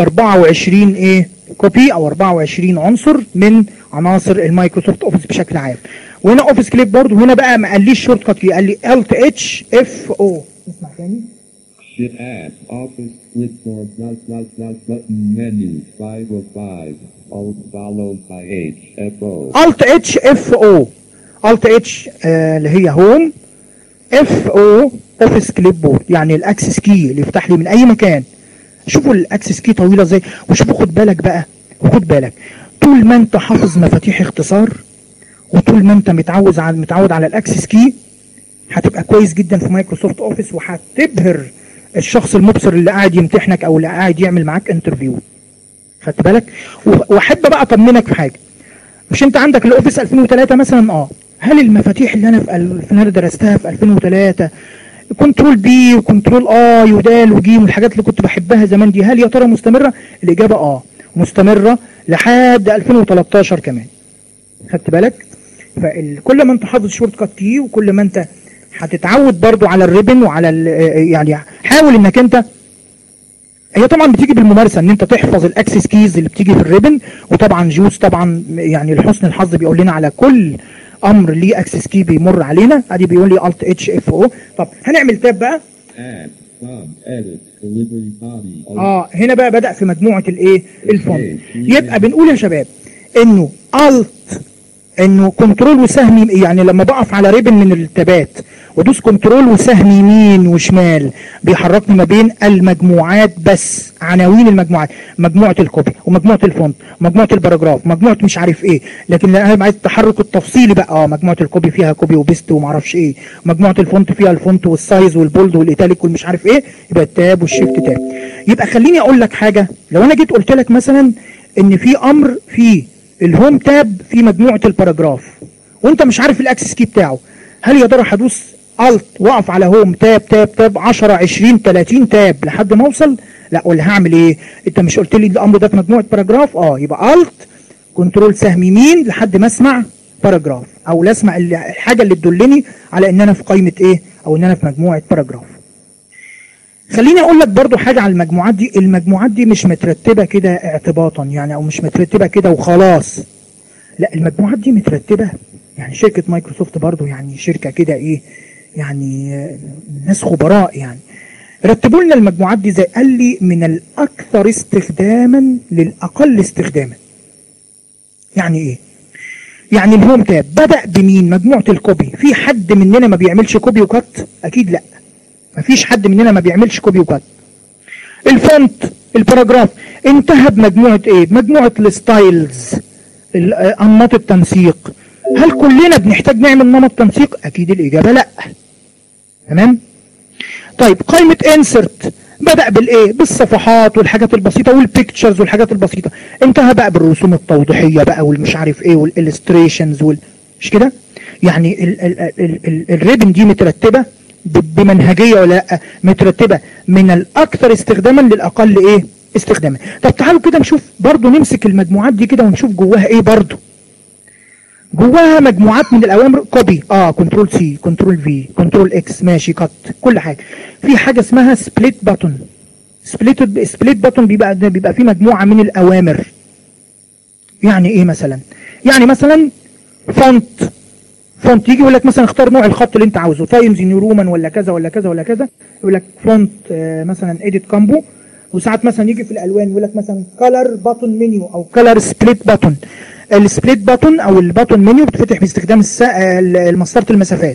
24 ايه كوبي او 24 عنصر من عناصر المايكروسوفت اوفيس بشكل عام وهنا اوفيس كليب بورد وهنا بقى ما قاليش شورت كات كي قال لي الت اتش اف او اسمع تاني Shift add Office clipboard dot dot dot button menu five of five. Alt followed by H F O. الت اتش اف او الت اتش اللي هي هوم اف او اوفيس كليب بورد يعني الاكسس كي اللي يفتح لي من اي مكان شوفوا الاكسس كي طويله ازاي وشوفوا خد بالك بقى وخد بالك طول ما انت حافظ مفاتيح اختصار وطول ما انت متعود على متعود على الاكسس كي هتبقى كويس جدا في مايكروسوفت اوفيس وهتبهر الشخص المبصر اللي قاعد يمتحنك او اللي قاعد يعمل معاك انترفيو خدت بالك و- واحب بقى اطمنك في حاجه مش انت عندك الاوفيس 2003 مثلا اه هل المفاتيح اللي انا في ال- في انا درستها في 2003 كنترول بي وكنترول اي ودال وجيم والحاجات اللي كنت بحبها زمان دي هل يا ترى مستمره الاجابه اه مستمره لحد 2013 كمان خدت بالك فكل ما انت حافظ شورت كات كي وكل ما انت هتتعود برضو على الريبن وعلى ال- يعني حاول انك انت هي طبعا بتيجي بالممارسه ان انت تحفظ الاكسس كيز اللي بتيجي في الريبن وطبعا جوز طبعا يعني لحسن الحظ بيقول لنا على كل امر ليه اكسس كي بيمر علينا ادي بيقول لي الت اتش اف او طب هنعمل تاب بقى Add sub edit delivery body. اه هنا بقى بدأ في مجموعة الايه الفونت يبقى بنقول يا شباب انه الت انه كنترول وسهم يم- يعني لما بقف على ريبن من التابات وادوس كنترول وسهم يمين وشمال بيحركني ما بين المجموعات بس عناوين المجموعات مجموعة الكوبي ومجموعة الفونت ومجموعة الباراجراف مجموعة مش عارف ايه لكن انا عايز التحرك التفصيلي بقى اه مجموعة الكوبي فيها كوبي وبيست ومعرفش ايه مجموعة الفونت فيها الفونت والسايز والبولد والايتاليك والمش عارف ايه يبقى التاب والشيفت تاب يبقى خليني اقول لك حاجة لو انا جيت قلت لك مثلا ان في امر في الهوم تاب في مجموعة الباراجراف وانت مش عارف الاكسس كي بتاعه هل يا ترى هدوس الت واقف على هوم تاب تاب تاب 10 20 30 تاب لحد ما اوصل لا ولا هعمل ايه انت مش قلت لي الامر ده في مجموعة باراجراف اه يبقى الت كنترول سهم يمين لحد ما اسمع باراجراف او لا اسمع ال- الحاجة اللي تدلني على ان انا في قائمة ايه او ان انا في مجموعة باراجراف خليني اقول لك برضو حاجة على المجموعات دي المجموعات دي مش مترتبة كده اعتباطا يعني او مش مترتبة كده وخلاص لا المجموعات دي مترتبة يعني شركة مايكروسوفت برضو يعني شركة كده ايه يعني آه، ناس خبراء يعني رتبوا لنا المجموعات دي زي قال لي من الاكثر استخداما للاقل استخداما يعني ايه يعني الهوم تاب بدأ بمين مجموعة الكوبي في حد مننا ما بيعملش كوبي وكات اكيد لا مفيش حد مننا ما بيعملش كوبي وكات الفونت الباراجراف انتهى بمجموعة ايه بمجموعة الستايلز ال- آه، انماط التنسيق هل كلنا بنحتاج نعمل نمط تنسيق اكيد الاجابة لا تمام طيب قائمة انسرت بدأ بالايه بالصفحات والحاجات البسيطة والبيكتشرز والحاجات البسيطة انتهى بقى بالرسوم التوضيحية بقى والمش عارف ايه والالستريشنز وال... مش كده يعني ال... ال... ال... ال... الريبن دي مترتبة ب- بمنهجية ولا لا مترتبة من الاكثر استخداما للاقل ايه استخداما طب تعالوا كده نشوف برضو نمسك المجموعات دي كده ونشوف جواها ايه برضو جواها مجموعات من الاوامر كوبي اه كنترول سي كنترول في كنترول اكس ماشي كات كل حاجه في حاجه اسمها سبليت باتون سبليت سبليت باتون بيبقى ده بيبقى فيه مجموعه من الاوامر يعني ايه مثلا يعني مثلا فونت فونت يجي يقول لك مثلا اختار نوع الخط اللي انت عاوزه تايمز نيو رومان ولا كذا ولا كذا ولا كذا يقول لك فونت آه مثلا اديت كامبو وساعات مثلا يجي في الالوان يقول لك مثلا كلر باتون منيو او كلر سبليت باتون السبليت باتون او الباتون منيو بتفتح باستخدام الس- آه، ال- مسطره المسافات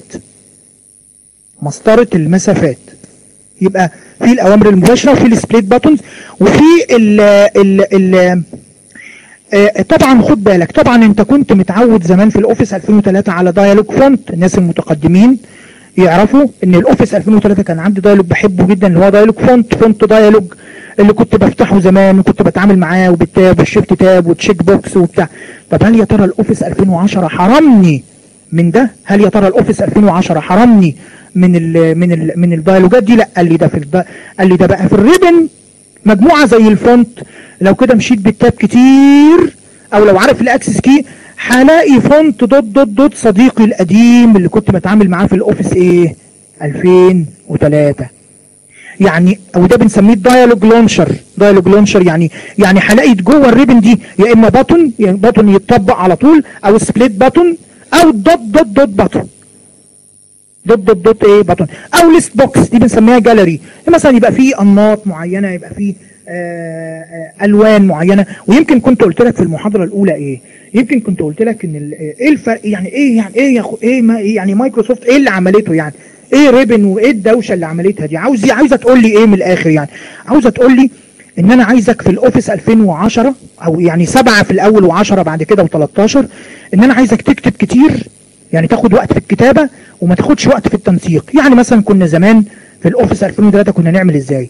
مسطره المسافات يبقى في الاوامر المباشره وفي السبليت باتونز وفي ال ال ال آه، طبعا خد بالك طبعا انت كنت متعود زمان في الاوفيس 2003 على دايالوج فونت الناس المتقدمين يعرفوا ان الاوفيس 2003 كان عندي دايالوج بحبه جدا اللي هو دايالوج فونت فونت دايالوج اللي كنت بفتحه زمان وكنت بتعامل معاه وبالتاب والشيفت تاب وتشيك بوكس وبتاع طب هل يا ترى الاوفيس 2010 حرمني من ده هل يا ترى الاوفيس 2010 حرمني من ال من ال من الدايالوجات دي لا قال لي ده في الد- قال لي ده بقى في الريبن مجموعة زي الفونت لو كده مشيت بالتاب كتير او لو عارف الاكسس كي هلاقي فونت دوت دوت دوت صديقي القديم اللي كنت بتعامل معاه في الاوفيس ايه 2003 يعني او ده بنسميه دايالوج لونشر دايالوج لونشر يعني يعني هلاقي جوه الريبن دي يا اما باتون يعني باتون يتطبق على طول او سبليت باتون او دوت دوت دوت باتون دوت دوت دوت ايه بطن او ليست بوكس دي بنسميها جاليري مثلا يبقى فيه انماط معينه يبقى فيه آه، آه، الوان معينه ويمكن كنت قلت لك في المحاضره الاولى ايه يمكن كنت قلت لك ان ال- ايه الفرق يعني ايه يعني ايه يا أخو- ايه ما إيه يعني مايكروسوفت ايه اللي عملته يعني ايه ريبن وايه الدوشه اللي عملتها دي عاوز عاوزه تقول لي ايه من الاخر يعني عاوزه تقول لي ان انا عايزك في الاوفيس 2010 او يعني سبعة في الاول و10 بعد كده و13 ان انا عايزك تكتب كتير يعني تاخد وقت في الكتابة وما تاخدش وقت في التنسيق يعني مثلا كنا زمان في الاوفيس 2003 كنا نعمل ازاي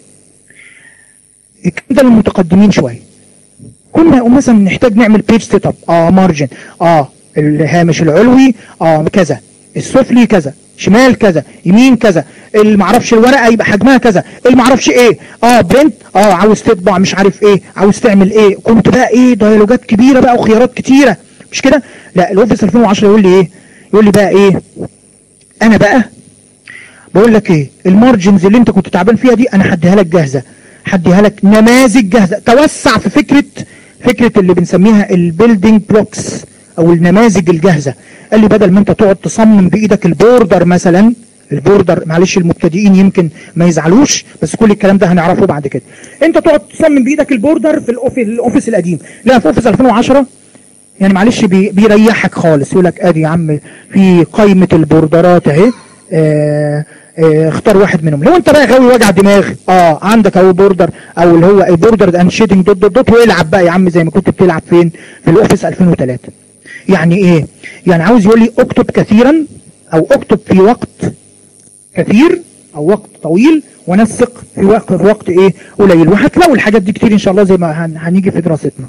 الكلام ده للمتقدمين شوية كنا مثلا نحتاج نعمل بيج سيت اب اه مارجن اه الهامش العلوي اه كذا السفلي كذا شمال كذا يمين كذا اللي معرفش الورقه يبقى حجمها كذا اللي معرفش ايه اه برنت اه عاوز تطبع مش عارف ايه عاوز تعمل ايه كنت بقى ايه ديالوجات كبيره بقى وخيارات كتيره مش كده لا الاوفيس 2010 يقول لي ايه يقول لي بقى ايه انا بقى بقول لك ايه المارجنز اللي انت كنت تعبان فيها دي انا هديها لك جاهزه هديها لك نماذج جاهزه توسع في فكره فكره اللي بنسميها البيلدينج بلوكس او النماذج الجاهزه قال لي بدل ما انت تقعد تصمم بايدك البوردر مثلا البوردر معلش المبتدئين يمكن ما يزعلوش بس كل الكلام ده هنعرفه بعد كده انت تقعد تصمم بايدك البوردر في الاوفيس الاوفيس القديم لا في اوفيس 2010 يعني معلش بي بيريحك خالص يقول لك ادي يا عم في قائمه البوردرات اهي آه، آه، اختار واحد منهم لو انت بقى غاوي وجع دماغ اه عندك اهو بوردر او اللي هو البوردر اند شيدنج دوت دوت دوت والعب بقى يا عم زي ما كنت بتلعب فين في الاوفيس 2003 يعني ايه يعني عاوز يقول لي اكتب كثيرا او اكتب في وقت كثير او وقت طويل ونسق في وقت في وقت ايه قليل وهتلاقوا الحاجات دي كتير ان شاء الله زي ما هن- هنيجي في دراستنا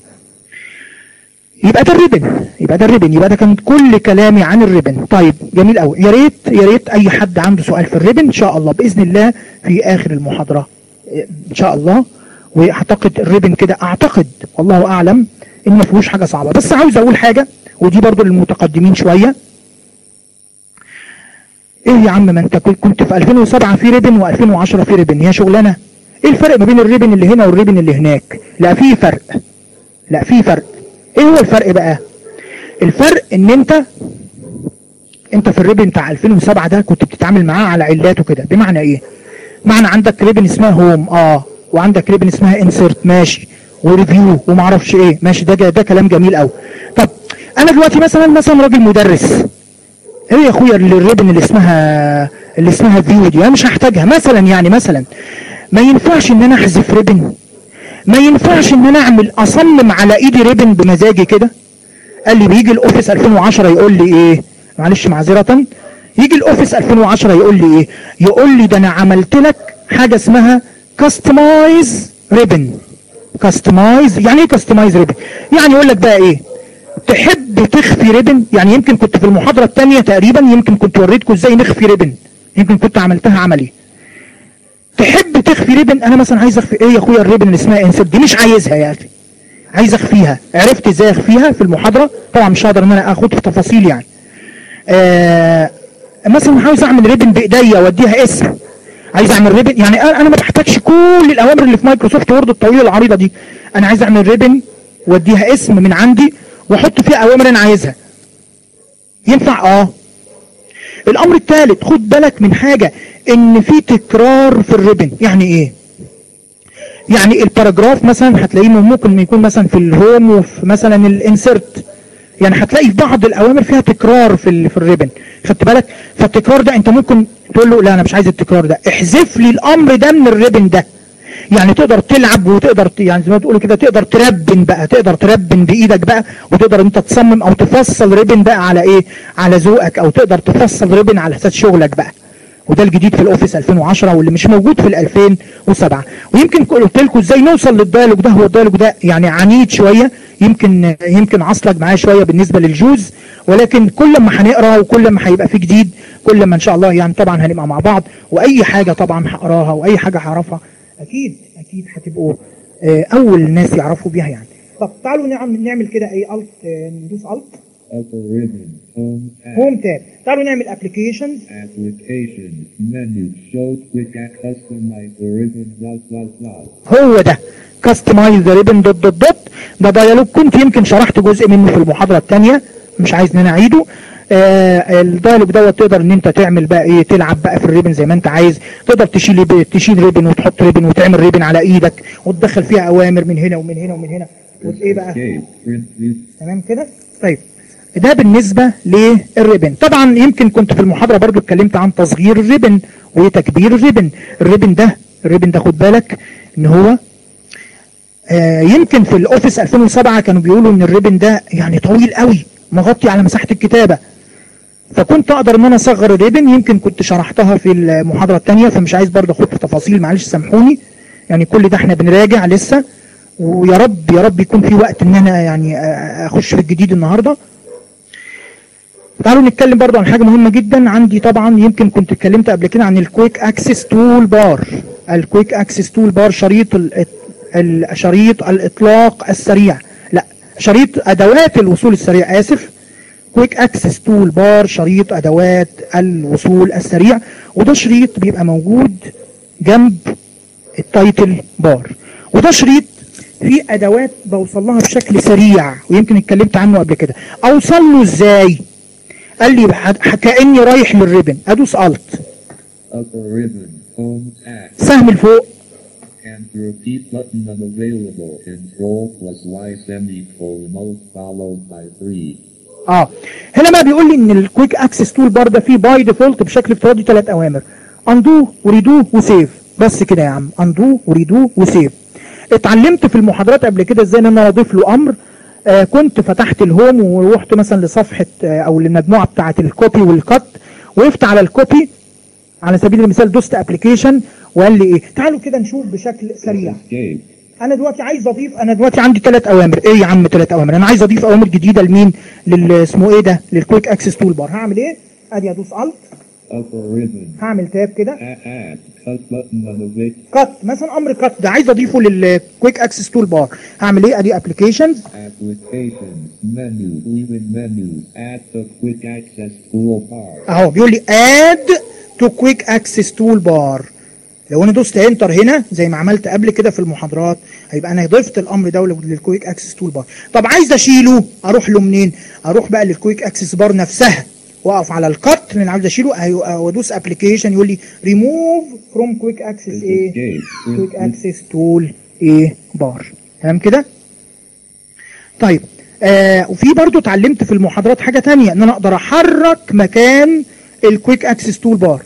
يبقى ده الريبن يبقى ده الريبن يبقى ده كان كل كلامي عن الريبن طيب جميل قوي يا ريت يا ريت اي حد عنده سؤال في الريبن ان شاء الله باذن الله في اخر المحاضره إيه، ان شاء الله واعتقد الريبن كده اعتقد والله اعلم ان ما فيهوش حاجه صعبه بس عاوز اقول حاجه ودي برضو للمتقدمين شويه ايه يا عم ما انت كنت كنت في 2007 في ريبن و2010 في ريبن هي شغلانه ايه الفرق ما بين الريبن اللي هنا والريبن اللي هناك لا في فرق لا في فرق ايه هو الفرق بقى الفرق ان انت انت في الريبن بتاع 2007 ده كنت بتتعامل معاه على علاته كده بمعنى ايه معنى عندك ريبن اسمها هوم اه وعندك ريبن اسمها انسرت ماشي وريفيو وما اعرفش ايه ماشي ده ده كلام جميل قوي طب انا دلوقتي مثلا مثلا راجل مدرس ايه يا اخويا اللي الريبن اللي اسمها اللي اسمها فيو دي انا مش هحتاجها مثلا يعني مثلا ما ينفعش ان انا احذف ريبن ما ينفعش ان انا اعمل اصمم على ايدي ريبن بمزاجي كده قال لي بيجي الاوفيس 2010 يقول لي ايه معلش معذره يجي الاوفيس 2010 يقول لي ايه يقول لي ده انا عملت لك حاجه اسمها كاستمايز ريبن كاستمايز يعني ايه كاستمايز ريبن يعني يقول لك بقى ايه تحب تخفي ريبن يعني يمكن كنت في المحاضره الثانيه تقريبا يمكن كنت وريتكم ازاي نخفي ريبن يمكن كنت عملتها عملي تحب تخفي ريبن انا مثلا عايز اخفي ايه يا اخويا الريبن اللي اسمها انسert دي مش عايزها يا اخي عايز اخفيها عرفت ازاي اخفيها في المحاضره طبعا مش هقدر ان انا اخد في تفاصيل يعني آه مثلا عاوز اعمل ريبن بايديا واديها اسم عايز اعمل ريبن يعني انا أنا ما بحتاجش كل الاوامر اللي في مايكروسوفت وورد الطويله العريضه دي انا عايز اعمل ريبن واديها اسم من عندي واحط فيها اوامر انا عايزها ينفع اه الامر الثالث خد بالك من حاجة ان في تكرار في الريبن يعني ايه يعني الباراجراف مثلا هتلاقيه ممكن يكون مثلا في الهوم وفي مثلا الانسرت يعني هتلاقي في بعض الاوامر فيها تكرار في ال- في الريبن خدت بالك فالتكرار ده انت ممكن تقول له لا انا مش عايز التكرار ده احذف لي الامر ده من الريبن ده يعني تقدر تلعب وتقدر ت- يعني زي ما تقولوا كده تقدر تربن بقى تقدر تربن بايدك بقى وتقدر انت تصمم او تفصل ريبن بقى على ايه على ذوقك او تقدر تفصل ريبن على اساس شغلك بقى وده الجديد في الاوفيس 2010 واللي مش موجود في ال 2007 ويمكن قلت لكم ازاي نوصل للديالوج ده هو الديالوج ده يعني عنيد شويه يمكن يمكن عصلك معاه شويه بالنسبه للجوز ولكن كل ما هنقرا وكل ما هيبقى في جديد كل ما ان شاء الله يعني طبعا هنبقى مع بعض واي حاجه طبعا هقراها واي حاجه هعرفها اكيد اكيد هتبقوا آه، اول ناس يعرفوا بيها يعني طب تعالوا نعمل نعمل كده اي الت ندوس الت Upper ribbon. Home tab. هوم تاب تعالوا نعمل ابلكيشنز Applications. Menu. Show quick at customize the ribbon. Dot dot dot. هو ده كاستمايز ريبن دوت دوت دوت ده ديالوج كنت يمكن شرحت جزء منه في المحاضرة الثانية مش عايز ان انا اعيده آه الدايلوج دوت تقدر ان انت تعمل بقى ايه تلعب بقى في الريبن زي ما انت عايز تقدر تشيل تشيل ريبن وتحط ريبن وتعمل ريبن على ايدك وتدخل فيها اوامر من هنا ومن هنا ومن هنا وايه بقى Escape. Print view. تمام كده طيب ده بالنسبة للريبن طبعا يمكن كنت في المحاضرة برضو اتكلمت عن تصغير الريبن وتكبير الريبن الريبن ده الريبن ده خد بالك ان هو آه يمكن في الاوفيس 2007 كانوا بيقولوا ان الريبن ده يعني طويل قوي مغطي على مساحة الكتابة فكنت اقدر ان انا اصغر الريبن يمكن كنت شرحتها في المحاضرة التانية فمش عايز برضه اخد في تفاصيل معلش سامحوني يعني كل ده احنا بنراجع لسه ويا رب يا رب يكون في وقت ان انا يعني آه، اخش في الجديد النهارده تعالوا نتكلم برضو عن حاجة مهمة جدا عندي طبعا يمكن كنت اتكلمت قبل كده عن الكويك اكسس تول بار الكويك اكسس تول بار شريط ال- ال- شريط الاطلاق السريع لا شريط ادوات الوصول السريع اسف كويك اكسس تول بار شريط ادوات الوصول السريع وده شريط بيبقى موجود جنب التايتل بار وده شريط فيه ادوات بوصل لها بشكل سريع ويمكن اتكلمت عنه قبل كده اوصل له ازاي قال لي ح- كاني رايح للريبن ادوس الت Upper ribbon. Home tab. سهم لفوق And to repeat button unavailable. Control plus Y semicolon alt followed by 3. اه هنا بقى بيقول لي ان الكويك اكسس تول بار ده فيه باي ديفولت بشكل افتراضي ثلاث اوامر اندو وريدو وسيف بس كده يا عم اندو وريدو وسيف اتعلمت في المحاضرات قبل كده ازاي ان انا اضيف له امر آه كنت فتحت الهوم ورحت مثلا لصفحه آه او للمجموعه بتاعه الكوبي والكت وقفت على الكوبي على سبيل المثال دوست ابلكيشن وقال لي ايه تعالوا كده نشوف بشكل سريع Escape. انا دلوقتي عايز اضيف انا دلوقتي عندي ثلاث اوامر ايه يا عم ثلاث اوامر انا عايز اضيف اوامر جديده لمين لل اسمه ايه ده للكويك اكسس تول بار هعمل ايه ادي ادوس الت Upper ribbon. هعمل تاب كده A- add. Cut button unavailable. كات مثلا امر كات ده عايز اضيفه للكويك اكسس تول بار هعمل ايه ادي ابلكيشنز Applications. Menu. Leaving menus. Add the quick access toolbar. اهو بيقول لي اد تو كويك اكسس تول بار لو انا دوست انتر هنا زي ما عملت قبل كده في المحاضرات هيبقى انا ضفت الامر ده للكويك اكسس تول بار طب عايز اشيله اروح له منين اروح بقى للكويك اكسس بار نفسها واقف على الكت اللي انا عاوز اشيله أيوة، وادوس ابلكيشن يقول لي ريموف فروم كويك اكسس ايه Escape. كويك Print اكسس تول ايه بار تمام كده طيب آه وفي برضو اتعلمت في المحاضرات حاجة تانية ان انا اقدر احرك مكان الكويك اكسس تول بار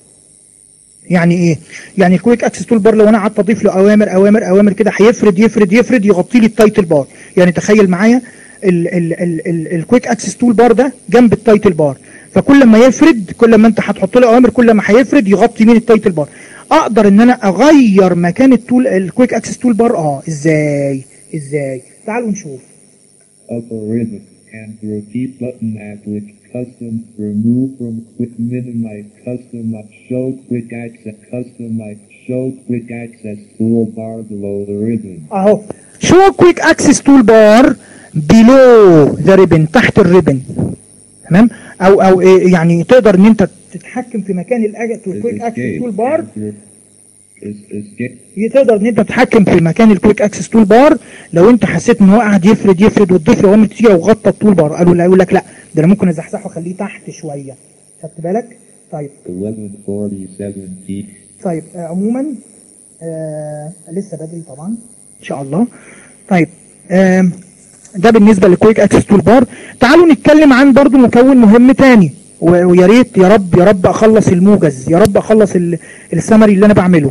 يعني ايه يعني الكويك اكسس تول بار لو انا قعدت اضيف له اوامر اوامر اوامر كده هيفرد يفرد يفرد يغطي لي التايتل بار يعني تخيل معايا ال- ال- ال- ال- الكويك اكسس تول بار ده جنب التايتل بار فكل ما يفرد كل ما انت هتحط له اوامر كل ما هيفرد يغطي مين التايتل بار اقدر ان انا اغير مكان التول الكويك اكسس تول بار اه ازاي ازاي تعالوا نشوف Upper ribbon. And to repeat button applic custom remove from quick minimize custom up show quick access custom like show quick access toolbar below the ribbon. اهو شو كويك اكسس تول بار بيلو ذا ريبن تحت الريبن تمام او او إيه يعني تقدر ان انت تتحكم في مكان الكويك اكسس تول بار Is- escape. هي تقدر ان انت تتحكم في مكان الكويك اكسس تول بار لو انت حسيت ان هو قاعد يفرد يفرد وتضيف له اوامر كتيره وغطى التول بار قالوا لا يقول لك لا ده انا ممكن ازحزحه واخليه تحت شويه خدت بالك طيب 1147 p. طيب آه عموما آه لسه بدري طبعا ان شاء الله طيب آه ده بالنسبه للكويك اكسس تول بار تعالوا نتكلم عن برضو مكون مهم تاني و- ويا ريت يا رب يا رب اخلص الموجز يا رب اخلص ال- السمري اللي انا بعمله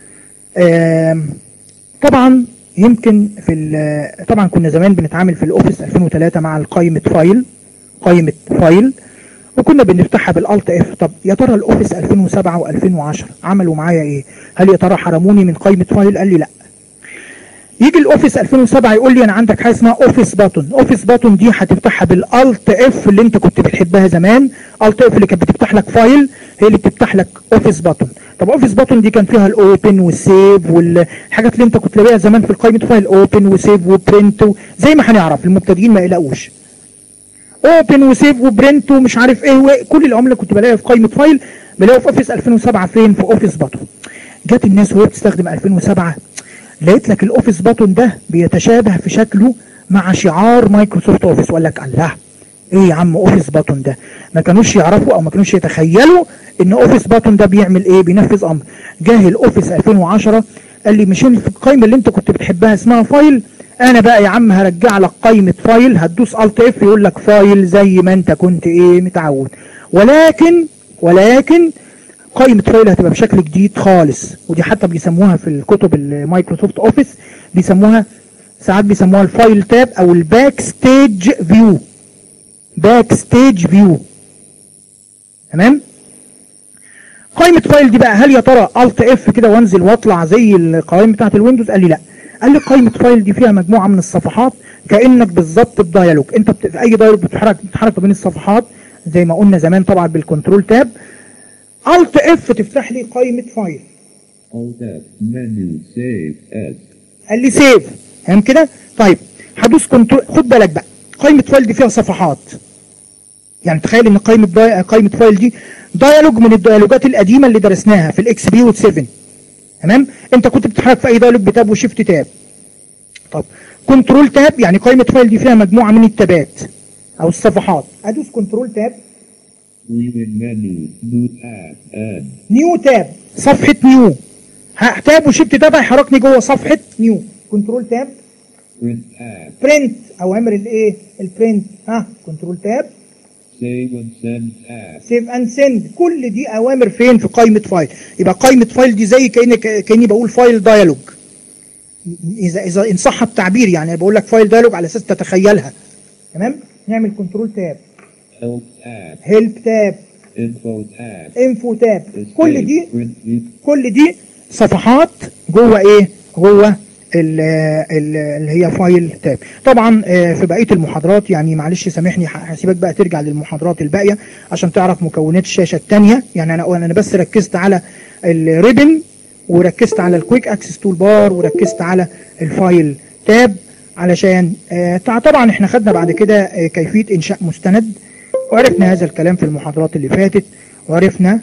آم، طبعا يمكن في ال- طبعا كنا زمان بنتعامل في الاوفيس 2003 مع القائمه فايل قائمه فايل وكنا بنفتحها بالالت اف طب يا ترى الاوفيس 2007 و2010 عملوا معايا ايه هل يا ترى حرموني من قائمه فايل قال لي لا يجي الاوفيس 2007 يقول لي انا عندك حاجه اسمها اوفيس باتون اوفيس باتون دي هتفتحها بالالت اف اللي انت كنت بتحبها زمان الت اف اللي كانت بتفتح لك فايل هي اللي بتفتح لك اوفيس باتون طب اوفيس باتون دي كان فيها الاوبن والسيف والحاجات اللي انت كنت تلاقيها زمان في قائمه فايل اوبن وسيف وبرنت زي ما هنعرف المبتدئين ما يلاقوش اوبن وسيف وبرنت ومش عارف ايه وكل العمله اللي كنت بلاقيها في قائمه فايل بلاقيها في اوفيس 2007 فين في اوفيس باتون جت الناس وهي بتستخدم 2007 لقيت لك الاوفيس باتون ده بيتشابه في شكله مع شعار مايكروسوفت اوفيس وقال لك الله ايه يا عم اوفيس باتون ده ما كانوش يعرفوا او ما كانوش يتخيلوا ان اوفيس باتون ده بيعمل ايه بينفذ امر جه الاوفيس 2010 قال لي مش في القائمه اللي انت كنت بتحبها اسمها فايل انا بقى يا عم هرجع لك قائمه فايل هتدوس الت اف يقول لك فايل زي ما انت كنت ايه متعود ولكن ولكن قائمة فايل هتبقى بشكل جديد خالص ودي حتى بيسموها في الكتب المايكروسوفت اوفيس بيسموها ساعات بيسموها الفايل تاب او الباك ستيج فيو باك ستيج فيو تمام قائمة فايل دي بقى هل يا ترى الت اف كده وانزل واطلع زي القوائم بتاعت الويندوز قال لي لا قال لي قائمة فايل دي فيها مجموعة من الصفحات كأنك بالظبط بديالوج انت بت... في اي ديالوج بتتحرك بتتحرك ما بين الصفحات زي ما قلنا زمان طبعا بالكنترول تاب الت اف تفتح لي قائمة فايل Alt F. Menu. Save. S. قال لي سيف فاهم كده طيب هدوس كنترول خد بالك بقى قائمة فايل دي فيها صفحات يعني تخيل ان قائمة داي... قائمة فايل دي ديالوج من الديالوجات القديمة اللي درسناها في الاكس بي وال 7 تمام انت كنت بتتحرك في اي ديالوج بتاب وشيفت تاب طب كنترول تاب يعني قائمة فايل دي فيها مجموعة من التابات او الصفحات ادوس كنترول تاب Leaving menu. New tab. N. نيو تاب صفحة نيو ه- تاب وشيفت تاب هيحركني جوه صفحة نيو كنترول تاب Print tab. برنت اوامر الايه البرنت ها كنترول تاب Save and send tab. سيف اند سند كل دي اوامر فين في قائمه فايل يبقى قائمه فايل دي زي كاني كاني بقول فايل ديالوج اذا اذا ان صح التعبير يعني بقول لك فايل ديالوج على اساس تتخيلها تمام نعمل كنترول تاب Help tab. هيلب تاب Info tab. انفو تاب Escape. كل دي Print view. كل دي صفحات جوه ايه جوه ال- ال- اللي هي فايل تاب طبعا آه، في بقيه المحاضرات يعني معلش سامحني ه- هسيبك بقى ترجع للمحاضرات الباقيه عشان تعرف مكونات الشاشه الثانيه يعني انا انا بس ركزت على الريبن وركزت على الكويك اكسس تول بار وركزت على الفايل تاب علشان آه، تع- طبعا احنا خدنا بعد كده آه، كيفيه انشاء مستند وعرفنا هذا الكلام في المحاضرات اللي فاتت وعرفنا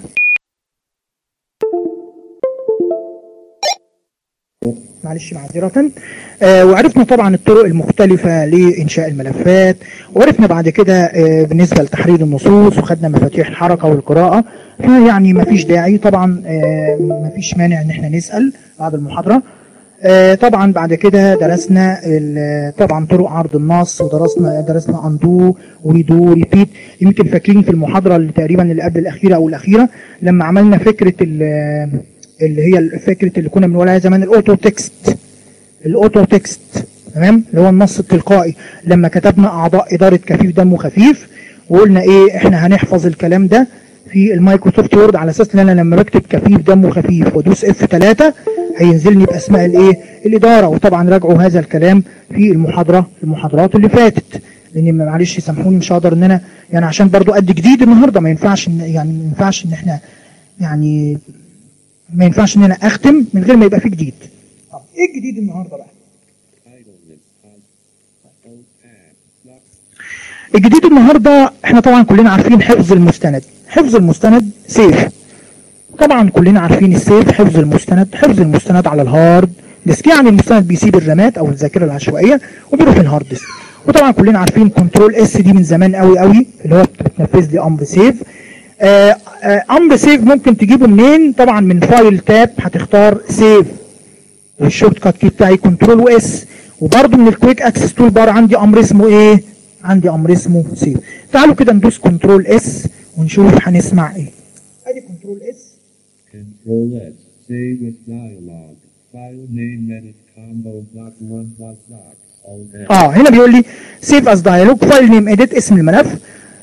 معلش معذرة آه وعرفنا طبعا الطرق المختلفة لإنشاء الملفات وعرفنا بعد كده آه بالنسبة لتحرير النصوص وخدنا مفاتيح الحركة والقراءة فيعني مفيش داعي طبعا آه مفيش مانع ان احنا نسأل بعد المحاضرة آه طبعا بعد كده درسنا ال- طبعا طرق عرض النص ودرسنا درسنا اندو وريدو ريبيت يمكن فاكرين في المحاضرة اللي تقريبا اللي قبل الأخيرة أو الأخيرة لما عملنا فكرة ال- اللي هي فكرة اللي كنا بنقولها زمان الأوتو تكست الاوتو تكست تمام اللي هو النص التلقائي لما كتبنا اعضاء اداره كفيف دم خفيف وقلنا ايه احنا هنحفظ الكلام ده في المايكروسوفت وورد على اساس ان انا لما بكتب كفيف دم خفيف وادوس اف 3 هينزلني باسماء الايه الاداره وطبعا راجعوا هذا الكلام في المحاضره المحاضرات اللي فاتت لان معلش سامحوني مش هقدر ان انا يعني عشان برضو قد جديد النهارده ما ينفعش إن يعني ما ينفعش ان احنا يعني ما ينفعش ان انا اختم من غير ما يبقى في جديد طب ايه الجديد النهارده بقى Title list. Alt tab. Lock. الجديد النهارده احنا طبعا كلنا عارفين حفظ المستند حفظ المستند سيف طبعا كلنا عارفين السيف حفظ المستند حفظ المستند على الهارد ديسك يعني المستند بيسيب الرامات او الذاكره العشوائيه وبيروح الهارد ديسك وطبعا كلنا عارفين كنترول اس دي من زمان قوي قوي اللي هو بتنفذ لي امر سيف آه آه امر سيف ممكن تجيبه منين طبعا من فايل تاب هتختار سيف والشورت كات كي بتاعي كنترول واس وبرده من الكويك اكسس تول بار عندي امر اسمه ايه عندي امر اسمه سيف تعالوا كده ندوس كنترول اس ونشوف هنسمع ايه ادي كنترول اس Control S. Save with dialog. File name edit combo block 1 block docs. Alt F. اه هنا بيقول لي سيف از دايلوج فايل نيم اديت اسم الملف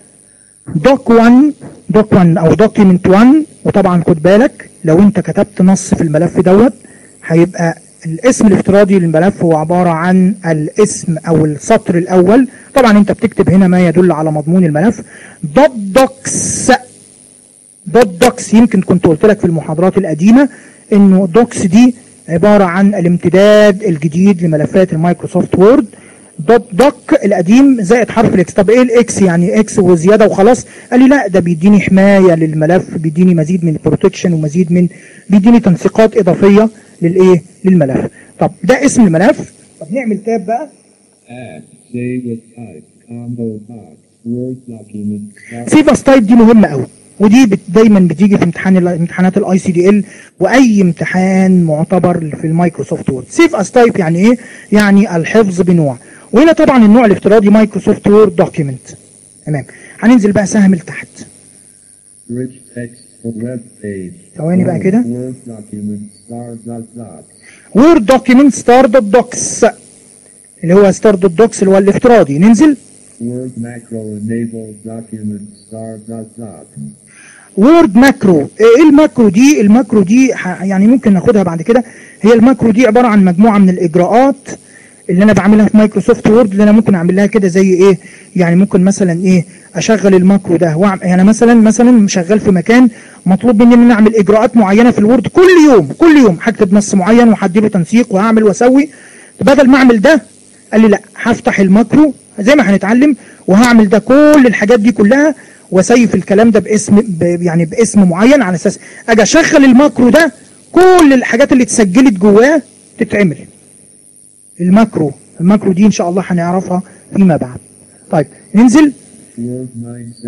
دوك 1 دوك 1 او دوكيمنت 1 وطبعا خد بالك لو انت كتبت نص في الملف دوت هيبقى الاسم الافتراضي للملف هو عبارة عن الاسم او السطر الاول طبعا انت بتكتب هنا ما يدل على مضمون الملف دوت دوكس دوت دوكس يمكن كنت قلت لك في المحاضرات القديمة انه دوكس دي عبارة عن الامتداد الجديد لملفات المايكروسوفت وورد دوت دوك القديم زائد حرف الاكس طب ايه الاكس يعني اكس وزياده وخلاص قال لي لا ده بيديني حمايه للملف بيديني مزيد من البروتكشن ومزيد من بيديني تنسيقات اضافيه للايه للملف طب ده اسم الملف طب نعمل تاب بقى Add. Save with type. Combo box. Word document. Start. سيف اس تايب دي مهمه قوي ودي بت دايما بتيجي في امتحان ال- امتحانات الاي سي دي ال واي امتحان معتبر في المايكروسوفت وورد سيف اس تايب يعني ايه يعني الحفظ بنوع وهنا طبعا النوع الافتراضي مايكروسوفت وورد دوكيمنت تمام هننزل بقى سهم لتحت Rich text for web page. ثواني بقى كده. Word document. Star dot dot. وورد دوكيمنت ستار دوت دوكس اللي هو ستار دوت دوكس اللي هو الافتراضي ننزل Word macro enable document. Star dot dot. وورد ماكرو ايه الماكرو دي الماكرو دي ح- يعني ممكن ناخدها بعد كده هي الماكرو دي عباره عن مجموعه من الاجراءات اللي انا بعملها في مايكروسوفت وورد اللي انا ممكن اعمل لها كده زي ايه يعني ممكن مثلا ايه اشغل الماكرو ده واعمل يعني مثلا مثلا شغال في مكان مطلوب مني ان انا اعمل اجراءات معينه في الوورد كل يوم كل يوم هكتب نص معين وهديله تنسيق وهعمل واسوي بدل ما اعمل ده قال لي لا هفتح الماكرو زي ما هنتعلم وهعمل ده كل الحاجات دي كلها واسيف الكلام ده باسم ب يعني باسم معين على اساس اجي اشغل الماكرو ده كل الحاجات اللي اتسجلت جواه تتعمل الماكرو الماكرو دي ان شاء الله هنعرفها فيما بعد طيب ننزل Word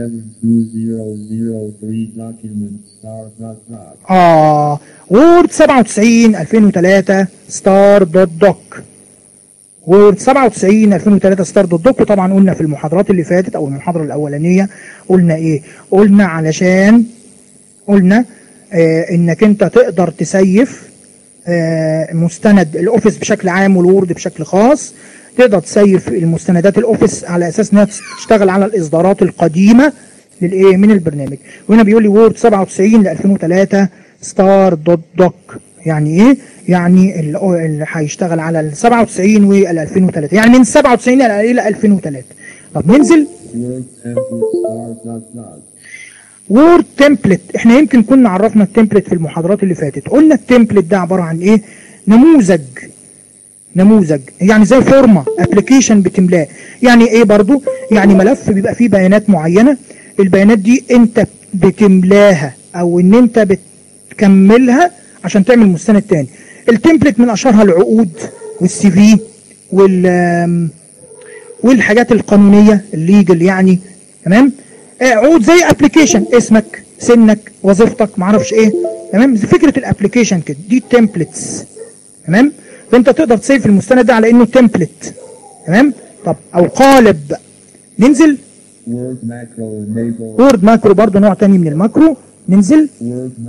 972003 document. Star dot dot. اه وورد 97 2003 ستار دوت دوك وورد 97 2003 ستار دوت دوك وطبعا قلنا في المحاضرات اللي فاتت او المحاضره الاولانيه قلنا ايه قلنا علشان قلنا آه انك انت تقدر تسيف آه مستند الاوفيس بشكل عام والوورد بشكل خاص تقدر تسيف المستندات الاوفيس على اساس انها تشتغل على الاصدارات القديمه للايه من البرنامج وهنا بيقول لي وورد 97 ل 2003 ستار دوت دوك يعني ايه يعني ال- اللي هيشتغل على ال 97 وال 2003 يعني من 97 الى إلى 2003 طب ننزل Word template. Star dot dot. وورد تمبلت احنا يمكن كنا عرفنا التمبلت في المحاضرات اللي فاتت قلنا التمبلت ده عباره عن ايه نموذج نموذج يعني زي فورمه ابلكيشن بتملاه يعني ايه برضو يعني ملف بيبقى فيه بيانات معينه البيانات دي انت بتملاها او ان انت بتكملها عشان تعمل مستند تاني التمبلت من اشهرها العقود والسي في وال آم، والحاجات القانونيه الليجل يعني تمام آه، عقود زي ابلكيشن اسمك سنك وظيفتك معرفش ايه تمام فكره الابلكيشن كده دي تمبلتس تمام فانت تقدر تسيف المستند ده على انه تمبلت تمام طب او قالب ننزل Word macro enable. وورد ماكرو برضه نوع تاني من الماكرو ننزل Word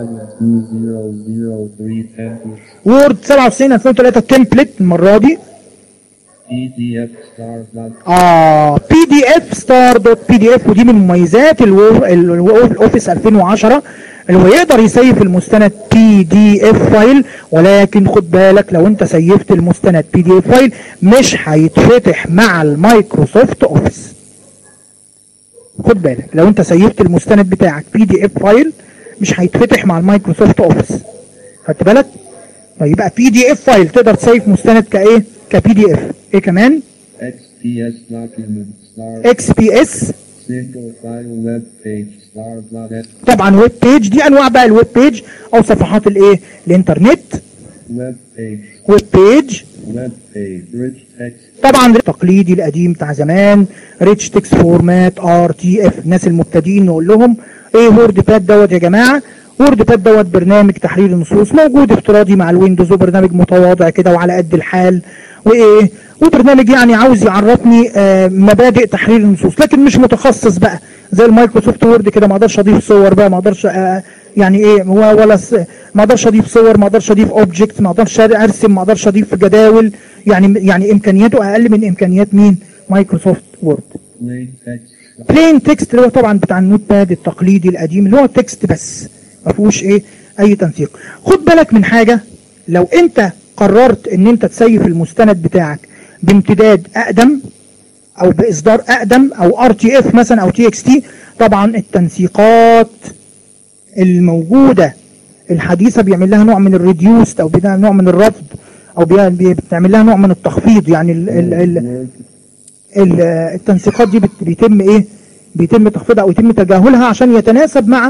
972003 templates. وورد 97 2003 تمبلت المره دي PDF star dot. اه بي دي اف ستار دوت بي دي اف ودي من مميزات الو- ال- الو- الاوفيس 2010 اللي هو يقدر يسيف المستند بي دي اف فايل ولكن خد بالك لو انت سيفت المستند بي دي اف فايل مش هيتفتح مع المايكروسوفت اوفيس خد بالك لو انت سيفت المستند بتاعك بي دي اف فايل مش هيتفتح مع المايكروسوفت اوفيس خدت بالك فيبقى بي دي اف فايل تقدر تسيف مستند كايه كبي دي اف ايه كمان XPS document star. اكس بي اس Single file web page star dot S. طبعا ويب بيج دي انواع بقى الويب بيج او صفحات الايه الانترنت Web page. ويب بيج Web page. Rich text. طبعا التقليدي القديم بتاع زمان ريتش تكست فورمات ار تي اف الناس المبتدئين نقول لهم ايه وورد باد دوت يا جماعه وورد باد دوت برنامج تحرير النصوص موجود افتراضي مع الويندوز وبرنامج متواضع كده وعلى قد الحال وايه وبرنامج يعني عاوز يعرفني آه مبادئ تحرير النصوص لكن مش متخصص بقى زي المايكروسوفت وورد كده ما اقدرش اضيف صور بقى ما اقدرش آه يعني ايه هو ولا س- ما اقدرش اضيف صور ما اقدرش اضيف اوبجكت ما اقدرش ارسم ما اقدرش اضيف جداول يعني يعني امكانياته اقل من امكانيات مين مايكروسوفت وورد Plain text. بلين تكست اللي هو طبعا بتاع النوت باد التقليدي القديم اللي هو تكست بس ما فيهوش ايه اي تنسيق خد بالك من حاجه لو انت قررت ان انت تسيف المستند بتاعك بامتداد اقدم او باصدار اقدم او ار تي اف مثلا او تي اكس تي طبعا التنسيقات الموجوده الحديثه بيعمل لها نوع من الريديوست او بيعمل نوع من الرفض او بي- بي- بتعمل لها نوع من التخفيض يعني ال ال ال Word. ال- التنسيقات دي بت- بيتم ايه بيتم تخفيضها او يتم تجاهلها عشان يتناسب مع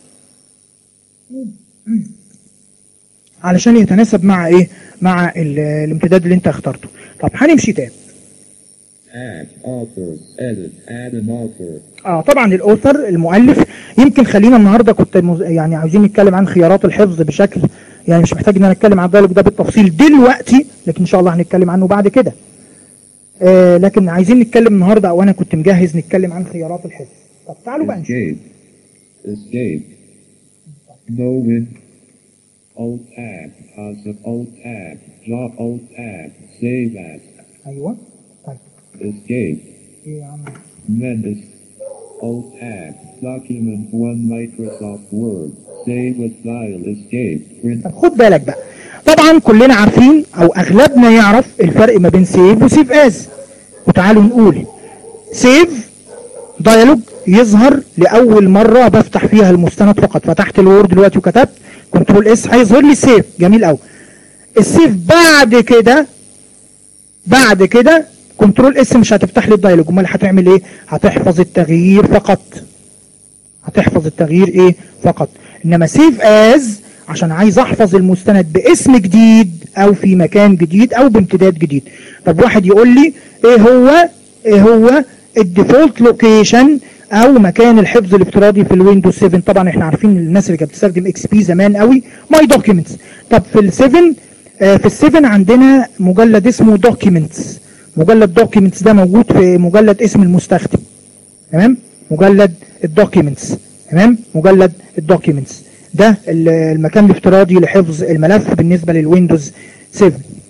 علشان يتناسب مع ايه مع ال- الامتداد اللي انت اخترته طب هنمشي تاني Add authors. Edit. Add an author. اه طبعا الاوثر المؤلف يمكن خلينا النهارده كنت مز... يعني عاوزين نتكلم عن خيارات الحفظ بشكل يعني مش محتاج ان انا اتكلم عن الديالوج ده بالتفصيل دلوقتي لكن ان شاء الله هنتكلم عنه بعد كده آه لكن عايزين نتكلم النهارده او انا كنت مجهز نتكلم عن خيارات الحفظ طب تعالوا بقى نشوف Escape. Escape. No win. Alt tab. Concept Alt tab. Job Alt tab. Save as. ايوه طيب Escape. ايه يا عم Mendes. Alt tab. Document 1 Microsoft Word. Save with file. Escape. Print. طب خد بالك بقى طبعا كلنا عارفين او اغلبنا يعرف الفرق ما بين سيف وسيف از وتعالوا نقول سيف دايلوج يظهر لاول مره بفتح فيها المستند فقط فتحت الوورد دلوقتي وكتبت كنترول اس هيظهر لي السيف جميل قوي السيف بعد كده بعد كده كنترول اس مش هتفتح لي الدايلوج امال هتعمل ايه هتحفظ التغيير فقط هتحفظ التغيير ايه فقط انما سيف از عشان عايز احفظ المستند باسم جديد او في مكان جديد او بامتداد جديد طب واحد يقول لي ايه هو ايه هو الديفولت لوكيشن او مكان الحفظ الافتراضي في الويندوز 7 طبعا احنا عارفين الناس اللي كانت بتستخدم اكس بي زمان قوي ماي دوكيومنتس طب في ال7 آه في ال7 عندنا مجلد اسمه دوكيومنتس مجلد دوكيومنتس ده موجود في مجلد اسم المستخدم تمام مجلد الدوكيومنتس تمام مجلد الدوكيومنتس ده ال- المكان الافتراضي لحفظ الملف بالنسبة للويندوز 7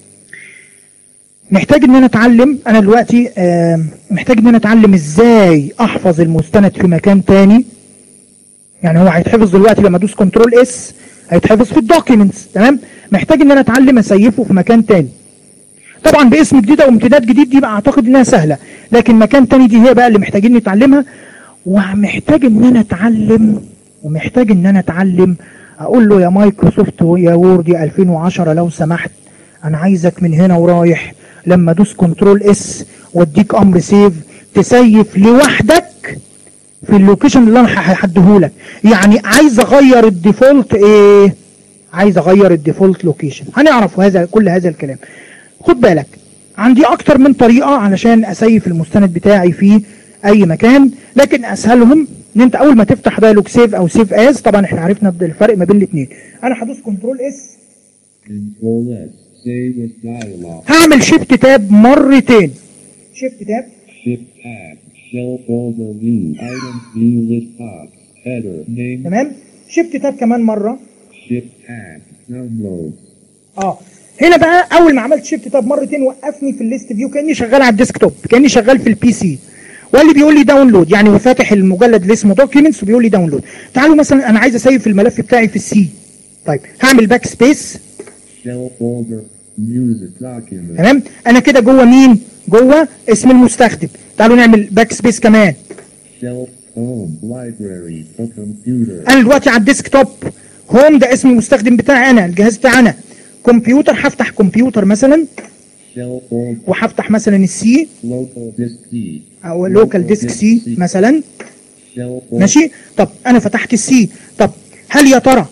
محتاج ان انا اتعلم انا دلوقتي آم، محتاج ان انا اتعلم ازاي احفظ المستند في مكان تاني يعني هو هيتحفظ دلوقتي لما ادوس كنترول اس هيتحفظ في الدوكيومنتس تمام محتاج ان انا اتعلم اسيفه في مكان تاني طبعا باسم جديد او امتداد جديد دي بقى اعتقد انها سهله لكن مكان تاني دي هي بقى اللي محتاجين نتعلمها ومحتاج ان انا اتعلم ومحتاج ان انا اتعلم اقول له يا مايكروسوفت يا وورد يا 2010 لو سمحت انا عايزك من هنا ورايح لما ادوس كنترول اس واديك امر سيف تسيف لوحدك في اللوكيشن اللي انا هحدهولك يعني عايز اغير الديفولت ايه عايز اغير الديفولت لوكيشن هنعرف هذا كل هذا الكلام خد بالك عندي اكتر من طريقة علشان اسيف المستند بتاعي في اي مكان لكن اسهلهم ان انت اول ما تفتح دايلوج سيف او سيف از طبعا احنا عرفنا الفرق ما بين الاثنين انا هدوس كنترول اس Control S. Save with dialog. هعمل شيفت تاب مرتين شيفت تاب Shift tab. Shell folder view. Items view list box. Header. Name. تمام شيفت تاب كمان مرة Shift tab. Downloads. اه هنا بقى اول ما عملت شيفت تاب مرتين وقفني في الليست فيو كاني شغال على الديسكتوب كاني شغال في البي سي واللي بيقول لي داونلود يعني هو فاتح المجلد اللي اسمه دوكيومنتس وبيقول لي داونلود تعالوا مثلا انا عايز اسيف الملف بتاعي في السي طيب هعمل باك سبيس Shell folder. Music document. تمام انا كده جوه مين جوه اسم المستخدم تعالوا نعمل باك سبيس كمان Shelf home. Library. For computer. انا دلوقتي على الديسكتوب هوم ده اسم المستخدم بتاعي انا الجهاز بتاعنا كمبيوتر هفتح كمبيوتر مثلا Shell folder. وهفتح مثلا السي Local disk C. او لوكال ديسك سي مثلا Shell folder. ماشي طب انا فتحت السي طب هل يا ترى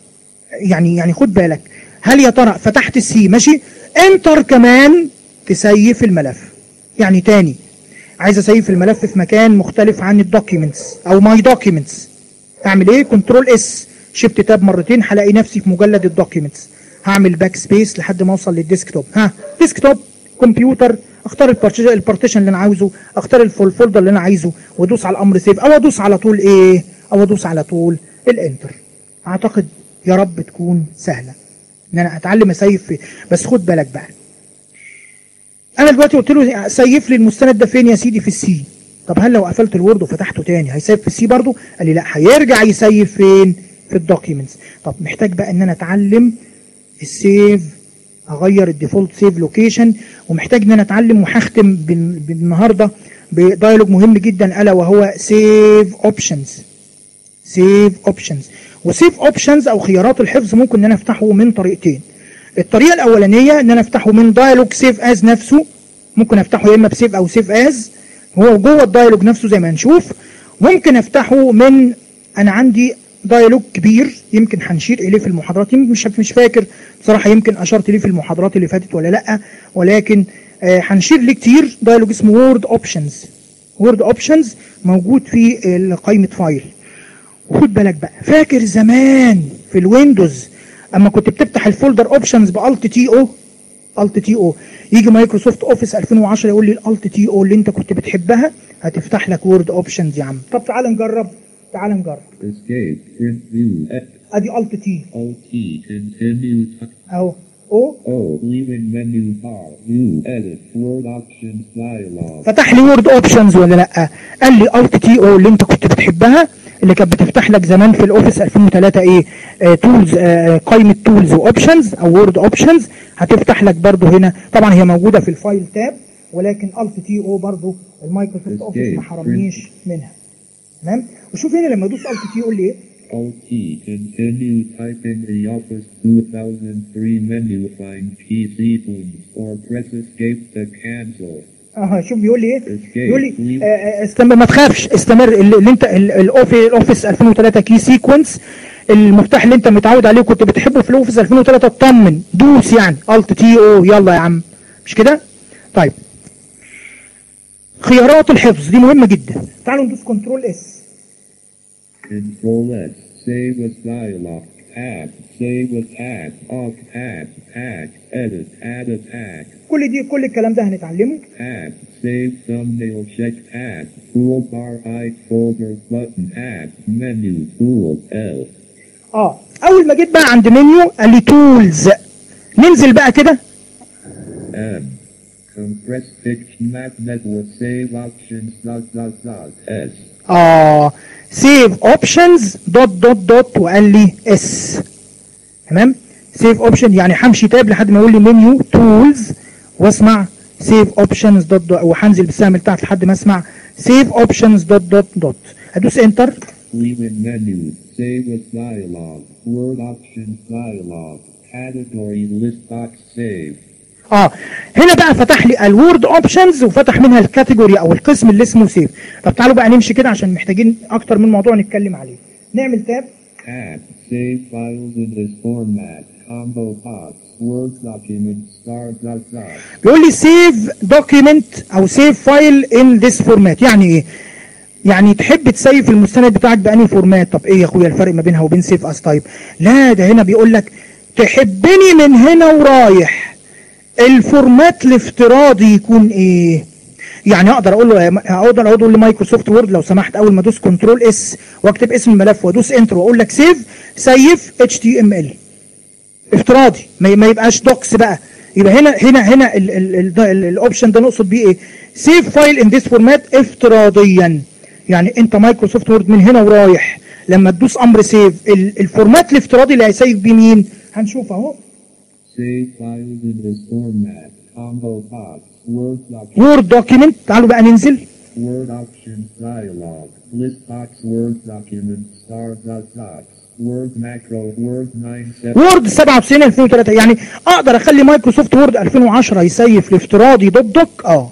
يعني يعني خد بالك هل يا ترى فتحت السي ماشي انتر كمان تسيف الملف يعني تاني عايز اسيف الملف في مكان مختلف عن الدوكيومنتس او ماي دوكيومنتس اعمل ايه كنترول اس شيفت تاب مرتين هلاقي نفسي في مجلد الدوكيومنتس هعمل باك سبيس لحد ما اوصل للديسكتوب ها ديسكتوب كمبيوتر اختار البارتيشن البارتيشن اللي انا عاوزه اختار الفول فولدر اللي انا عايزه وادوس على الامر سيف او ادوس على طول ايه او ادوس على طول الانتر اعتقد يا رب تكون سهله ان انا اتعلم اسيف في بس خد بالك بقى انا دلوقتي قلت له سيف لي المستند ده فين يا سيدي في السي طب هل لو قفلت الوورد وفتحته تاني هيسيف في السي برضه قال لي لا هيرجع يسيف فين في الدوكيومنتس طب محتاج بقى ان انا اتعلم السيف اغير الديفولت سيف لوكيشن ومحتاج ان انا اتعلم وهختم بال- بالنهارده بدايلوج مهم جدا الا وهو سيف اوبشنز سيف اوبشنز وسيف اوبشنز او خيارات الحفظ ممكن ان انا افتحه من طريقتين الطريقه الاولانيه ان انا افتحه من دايلوج سيف از نفسه ممكن افتحه يا اما بسيف او سيف از هو جوه الدايلوج نفسه زي ما هنشوف ممكن افتحه من انا عندي دايلوج كبير يمكن هنشير اليه في المحاضرات يمكن مش مش فاكر بصراحه يمكن اشرت ليه في المحاضرات اللي فاتت ولا لا ولكن آه، هنشير ليه كتير دايلوج اسمه وورد اوبشنز وورد اوبشنز موجود في ال- قائمه فايل وخد بالك بقى فاكر زمان في الويندوز اما كنت بتفتح الفولدر اوبشنز بالت تي او الت تي او يجي مايكروسوفت اوفيس 2010 يقول لي الالت تي او اللي انت كنت بتحبها هتفتح لك وورد اوبشنز يا عم طب تعال نجرب تعال نجرب Escape. Print view. F. ادي الت تي OT. Continue. اهو او O. Leaving menu bar. View. Edit. Word options dialog. فتح لي وورد اوبشنز ولا لا قال لي الت تي او اللي انت كنت بتحبها اللي كانت بتفتح لك زمان في الاوفيس 2003 ايه تولز قائمه تولز واوبشنز او وورد اوبشنز هتفتح لك برضو هنا طبعا هي موجوده في الفايل تاب ولكن الت تي او برضو المايكروسوفت اوفيس ما حرمنيش منها تمام وشوف هنا لما ادوس الت تي يقول لي ايه OT. Continue typing the Office 2003 menu. Find PC tools or press escape to cancel. اه شوف بيقول لي ايه Escape. بيقول لي آه، آه، استمر ما تخافش استمر اللي اللي انت ال- الاوفي الاوفيس 2003 كي سيكونس المفتاح اللي انت متعود عليه كنت بتحبه في الاوفيس 2003 اطمن دوس يعني الت تي او يلا يا عم مش كده طيب خيارات الحفظ دي مهمه جدا تعالوا ندوس كنترول اس Control S. Save as dialog. Tab. Save as tag. Off tab. Tag. Edit. Add a tag. كل دي كل الكلام ده هنتعلمه Tab. Save thumbnail check tab. Toolbar hide folder button tab. Menu tool L. اه اول ما جيت بقى عند منيو قال لي تولز ننزل بقى كده M. Compress pitch map network save options dot dot dot S. اه سيف اوبشنز دوت دوت دوت وقال لي اس تمام سيف اوبشن يعني همشي تاب لحد ما يقول لي منيو تولز واسمع سيف اوبشنز دوت دوت وهنزل بالسهم بتاعت لحد ما اسمع سيف اوبشنز دوت دوت دوت ادوس انتر Leaving menu. Save as dialog. Word options dialog. Category list box save. اه هنا بقى فتح لي الوورد اوبشنز وفتح منها الكاتيجوري او القسم اللي اسمه سيف طب تعالوا بقى نمشي كده عشان محتاجين اكتر من موضوع نتكلم عليه نعمل تاب Tab. Save files in this format. Combo box. Word document. Star dot dot. بيقول لي سيف دوكيمنت او سيف فايل ان ذس فورمات يعني ايه يعني تحب تسيف المستند بتاعك بأنهي فورمات طب ايه يا اخويا الفرق ما بينها وبين سيف اس تايب لا ده هنا بيقول لك تحبني من هنا ورايح الفورمات الافتراضي يكون ايه يعني اقدر اقول له اقدر اقول لمايكروسوفت وورد لو سمحت اول ما ادوس كنترول اس واكتب اسم الملف وادوس انتر واقول لك سيف سيف اتش تي ام ال افتراضي ما ما يبقاش دوكس بقى يبقى هنا هنا هنا ال- ال- ال- ده- ال- الاوبشن ده نقصد بيه ايه سيف فايل ان ذيس فورمات افتراضيا يعني انت مايكروسوفت وورد من هنا ورايح لما تدوس امر سيف ال- الفورمات الافتراضي اللي هيسيف بيه مين هنشوف اهو Save files in this format. Combo box. Word document. وورد دوكيمنت تعالوا بقى ننزل Word options dialog. List box Word document. Star dot dot. Word macro. Word 97. وورد 97 2003 يعني اقدر اخلي مايكروسوفت وورد 2010 يسيف الافتراضي دوت دوك اه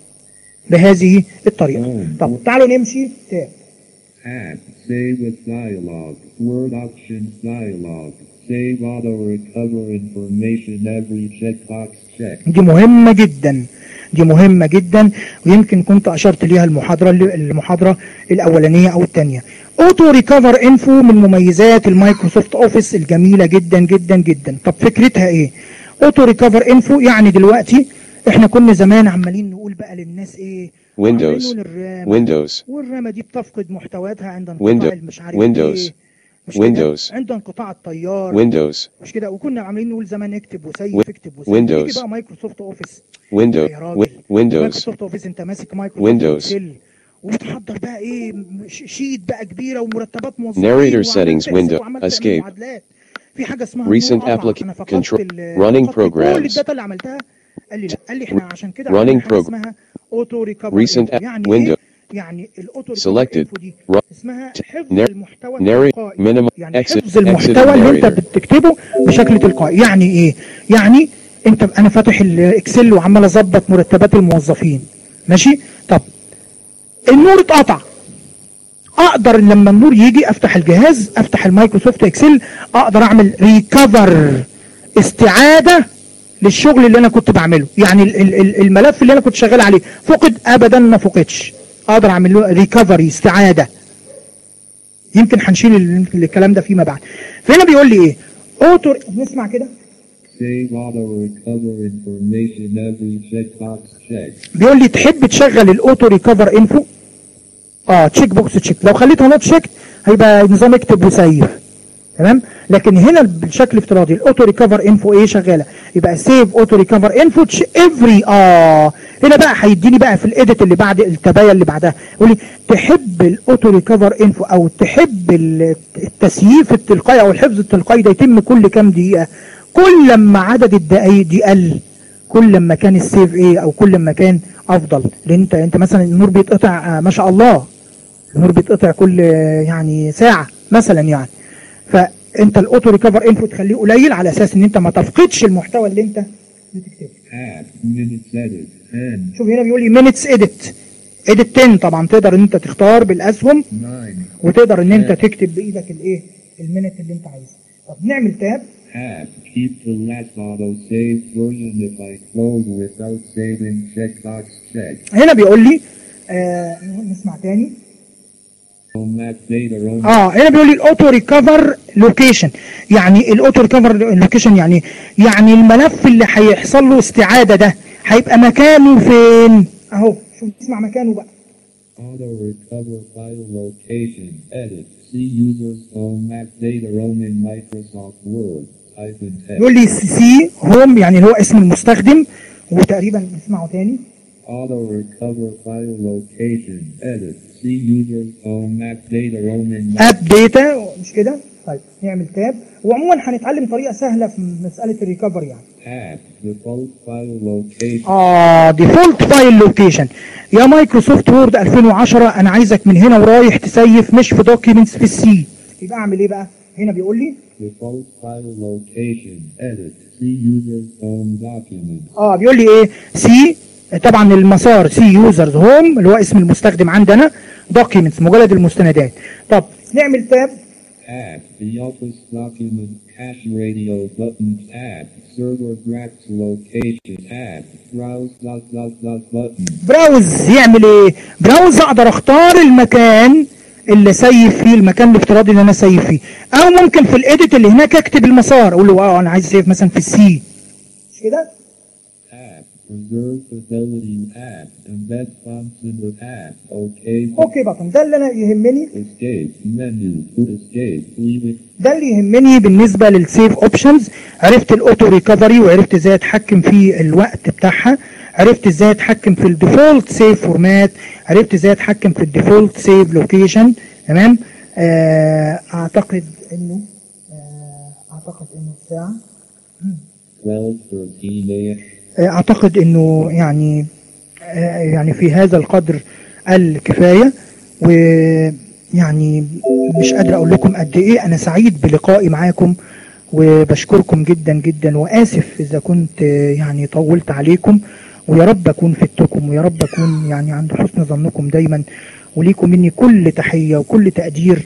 بهذه الطريقه طب تعالوا نمشي تاني Tab. Save with dialog. Word options dialog. Save auto recover information every checkbox check. دي مهمة جدا دي مهمة جدا ويمكن كنت أشرت ليها المحاضرة اللي- المحاضرة الأولانية أو الثانية اوتو ريكفر انفو من مميزات المايكروسوفت اوفيس الجميلة جدا جدا جدا طب فكرتها ايه اوتو ريكفر انفو يعني دلوقتي احنا كنا زمان عمالين نقول بقى للناس ايه Windows. عمالين نقول الرام Windows. والرامة دي بتفقد محتوياتها عند انقطاع Windows. مش عارف Windows. ايه مش كده؟ Windows. عند انقطاع التيار Windows. مش كده وكنا عمالين نقول زمان اكتب وسيف Win- اكتب وسيف Windows. يجي بقى مايكروسوفت اوفيس Windows. يا راجل Wi- Windows. مايكروسوفت اوفيس انت ماسك مايكروسوفت Windows. اكسل وبتحضر بقى ايه ش- شيت بقى كبيره ومرتبات موظفين Narrator وعمال settings تحسب window. وعمال تعمل Escape. معادلات. في حاجه اسمها Recent نور قطع. applica- أنا فقدت control- ال- running فقدت كل programs. الداتا اللي عملتها قال لي لا قال لي احنا عشان كده Running عملنا حاجه prog- اسمها اوتو ريكفري Recent app- يعني window. ايه يعني الاوتو Selected. دي Ru- اسمها حفظ Narr- المحتوى narrate التلقائي minimum يعني exit حفظ exit المحتوى اللي انت narrator. بتكتبه بشكل تلقائي يعني ايه يعني انت انا فاتح الاكسل وعمال اظبط مرتبات الموظفين ماشي طب النور اتقطع اقدر لما النور يجي افتح الجهاز افتح المايكروسوفت اكسل اقدر اعمل ريكفر استعادة للشغل اللي انا كنت بعمله يعني ال- ال- ال- الملف اللي انا كنت شغال عليه فقد ابدا ما فقدش اقدر اعمل له ريكفري استعاده يمكن هنشيل ال- الكلام ده فيما بعد فهنا بيقول لي ايه اوتو نسمع كده Save auto recover information every checkbox checked. بيقول لي تحب تشغل الاوتو ريكفر انفو اه تشيك بوكس تشيك لو خليتها نوت تشيك هيبقى نظام اكتب وسيف تمام لكن هنا بالشكل الافتراضي الاوتو ريكفر انفو ايه شغاله يبقى سيف اوتو ريكفر انفو افري اه هنا بقى هيديني بقى في الايديت اللي بعد التبايه اللي بعدها يقول لي تحب الاوتو ريكفر انفو او تحب ال- التسييف التلقائي او الحفظ التلقائي ده يتم كل كام دقيقه كل لما عدد الدقائق دي قل كل ما كان السيف ايه او كل ما كان افضل لان انت انت مثلا النور بيتقطع آه، ما شاء الله النور بيتقطع كل آه، يعني ساعه مثلا يعني فانت الاوتو ريكفر انفو تخليه قليل على اساس ان انت ما تفقدش المحتوى اللي انت بتكتبه Tab. Minutes edit. 10. شوف هنا بيقول لي مينتس اديت اديت 10 طبعا تقدر ان انت تختار بالاسهم 9. وتقدر ان انت تكتب بايدك الايه المينت اللي انت عايزه طب نعمل تاب Tab. Keep the last auto save version if I close without saving checkbox checked. هنا بيقول لي آه نسمع تاني Format data only. اه هنا بيقول لي الاوتو ريكفر لوكيشن يعني الاوتو ريكفر لوكيشن يعني يعني الملف اللي هيحصل له استعاده ده هيبقى مكانه فين اهو شوف اسمع مكانه بقى Auto recover file location. Edit. See users format data roam in Microsoft Word. Type in text. يقول لي سي هوم يعني اللي هو اسم المستخدم وتقريبا نسمعه تاني Auto recover file location. Edit. See users format data roam in اب داتا مش كده طيب نعمل تاب وعموما هنتعلم طريقه سهله في مساله الريكفري يعني Tab. Default file location. اه ديفولت فايل لوكيشن يا مايكروسوفت وورد 2010 انا عايزك من هنا ورايح تسيف مش في دوكيومنتس في السي يبقى اعمل ايه بقى هنا بيقول لي Default file location. Edit. See users home documents. اه بيقول لي ايه سي طبعا المسار سي يوزرز هوم اللي هو اسم المستخدم عندنا دوكيومنتس مجلد المستندات طب نعمل تاب Tab. The Office document cache radio button. Tab. Server graphics location. Tab. Browse dot dot dot button. براوز يعمل ايه براوز اقدر اختار المكان اللي سيف فيه المكان الافتراضي اللي انا سيف فيه او ممكن في الايديت اللي هناك اكتب المسار اقول له اه انا عايز سيف مثلا في السي مش كده Tab. Preserve fidelity. Tab. Embed fonts in the tab. OK. اوكي بطن ده اللي انا يهمني Escape. Menu. Escape. Leave it. ده اللي يهمني بالنسبه للسيف اوبشنز عرفت الاوتو ريكفري وعرفت ازاي اتحكم في الوقت بتاعها عرفت ازاي اتحكم في الديفولت سيف فورمات عرفت ازاي اتحكم في الديفولت سيف لوكيشن تمام آه اعتقد انه آه اعتقد انه الساعه 12 13 a.m. آه اعتقد انه يعني آه يعني في هذا القدر الكفايه ويعني مش قادر اقول لكم قد ايه انا سعيد بلقائي معاكم وبشكركم جدا جدا واسف اذا كنت آه، يعني طولت عليكم ويا رب اكون فدتكم ويا رب اكون يعني عند حسن ظنكم دايما وليكم مني كل تحيه وكل تقدير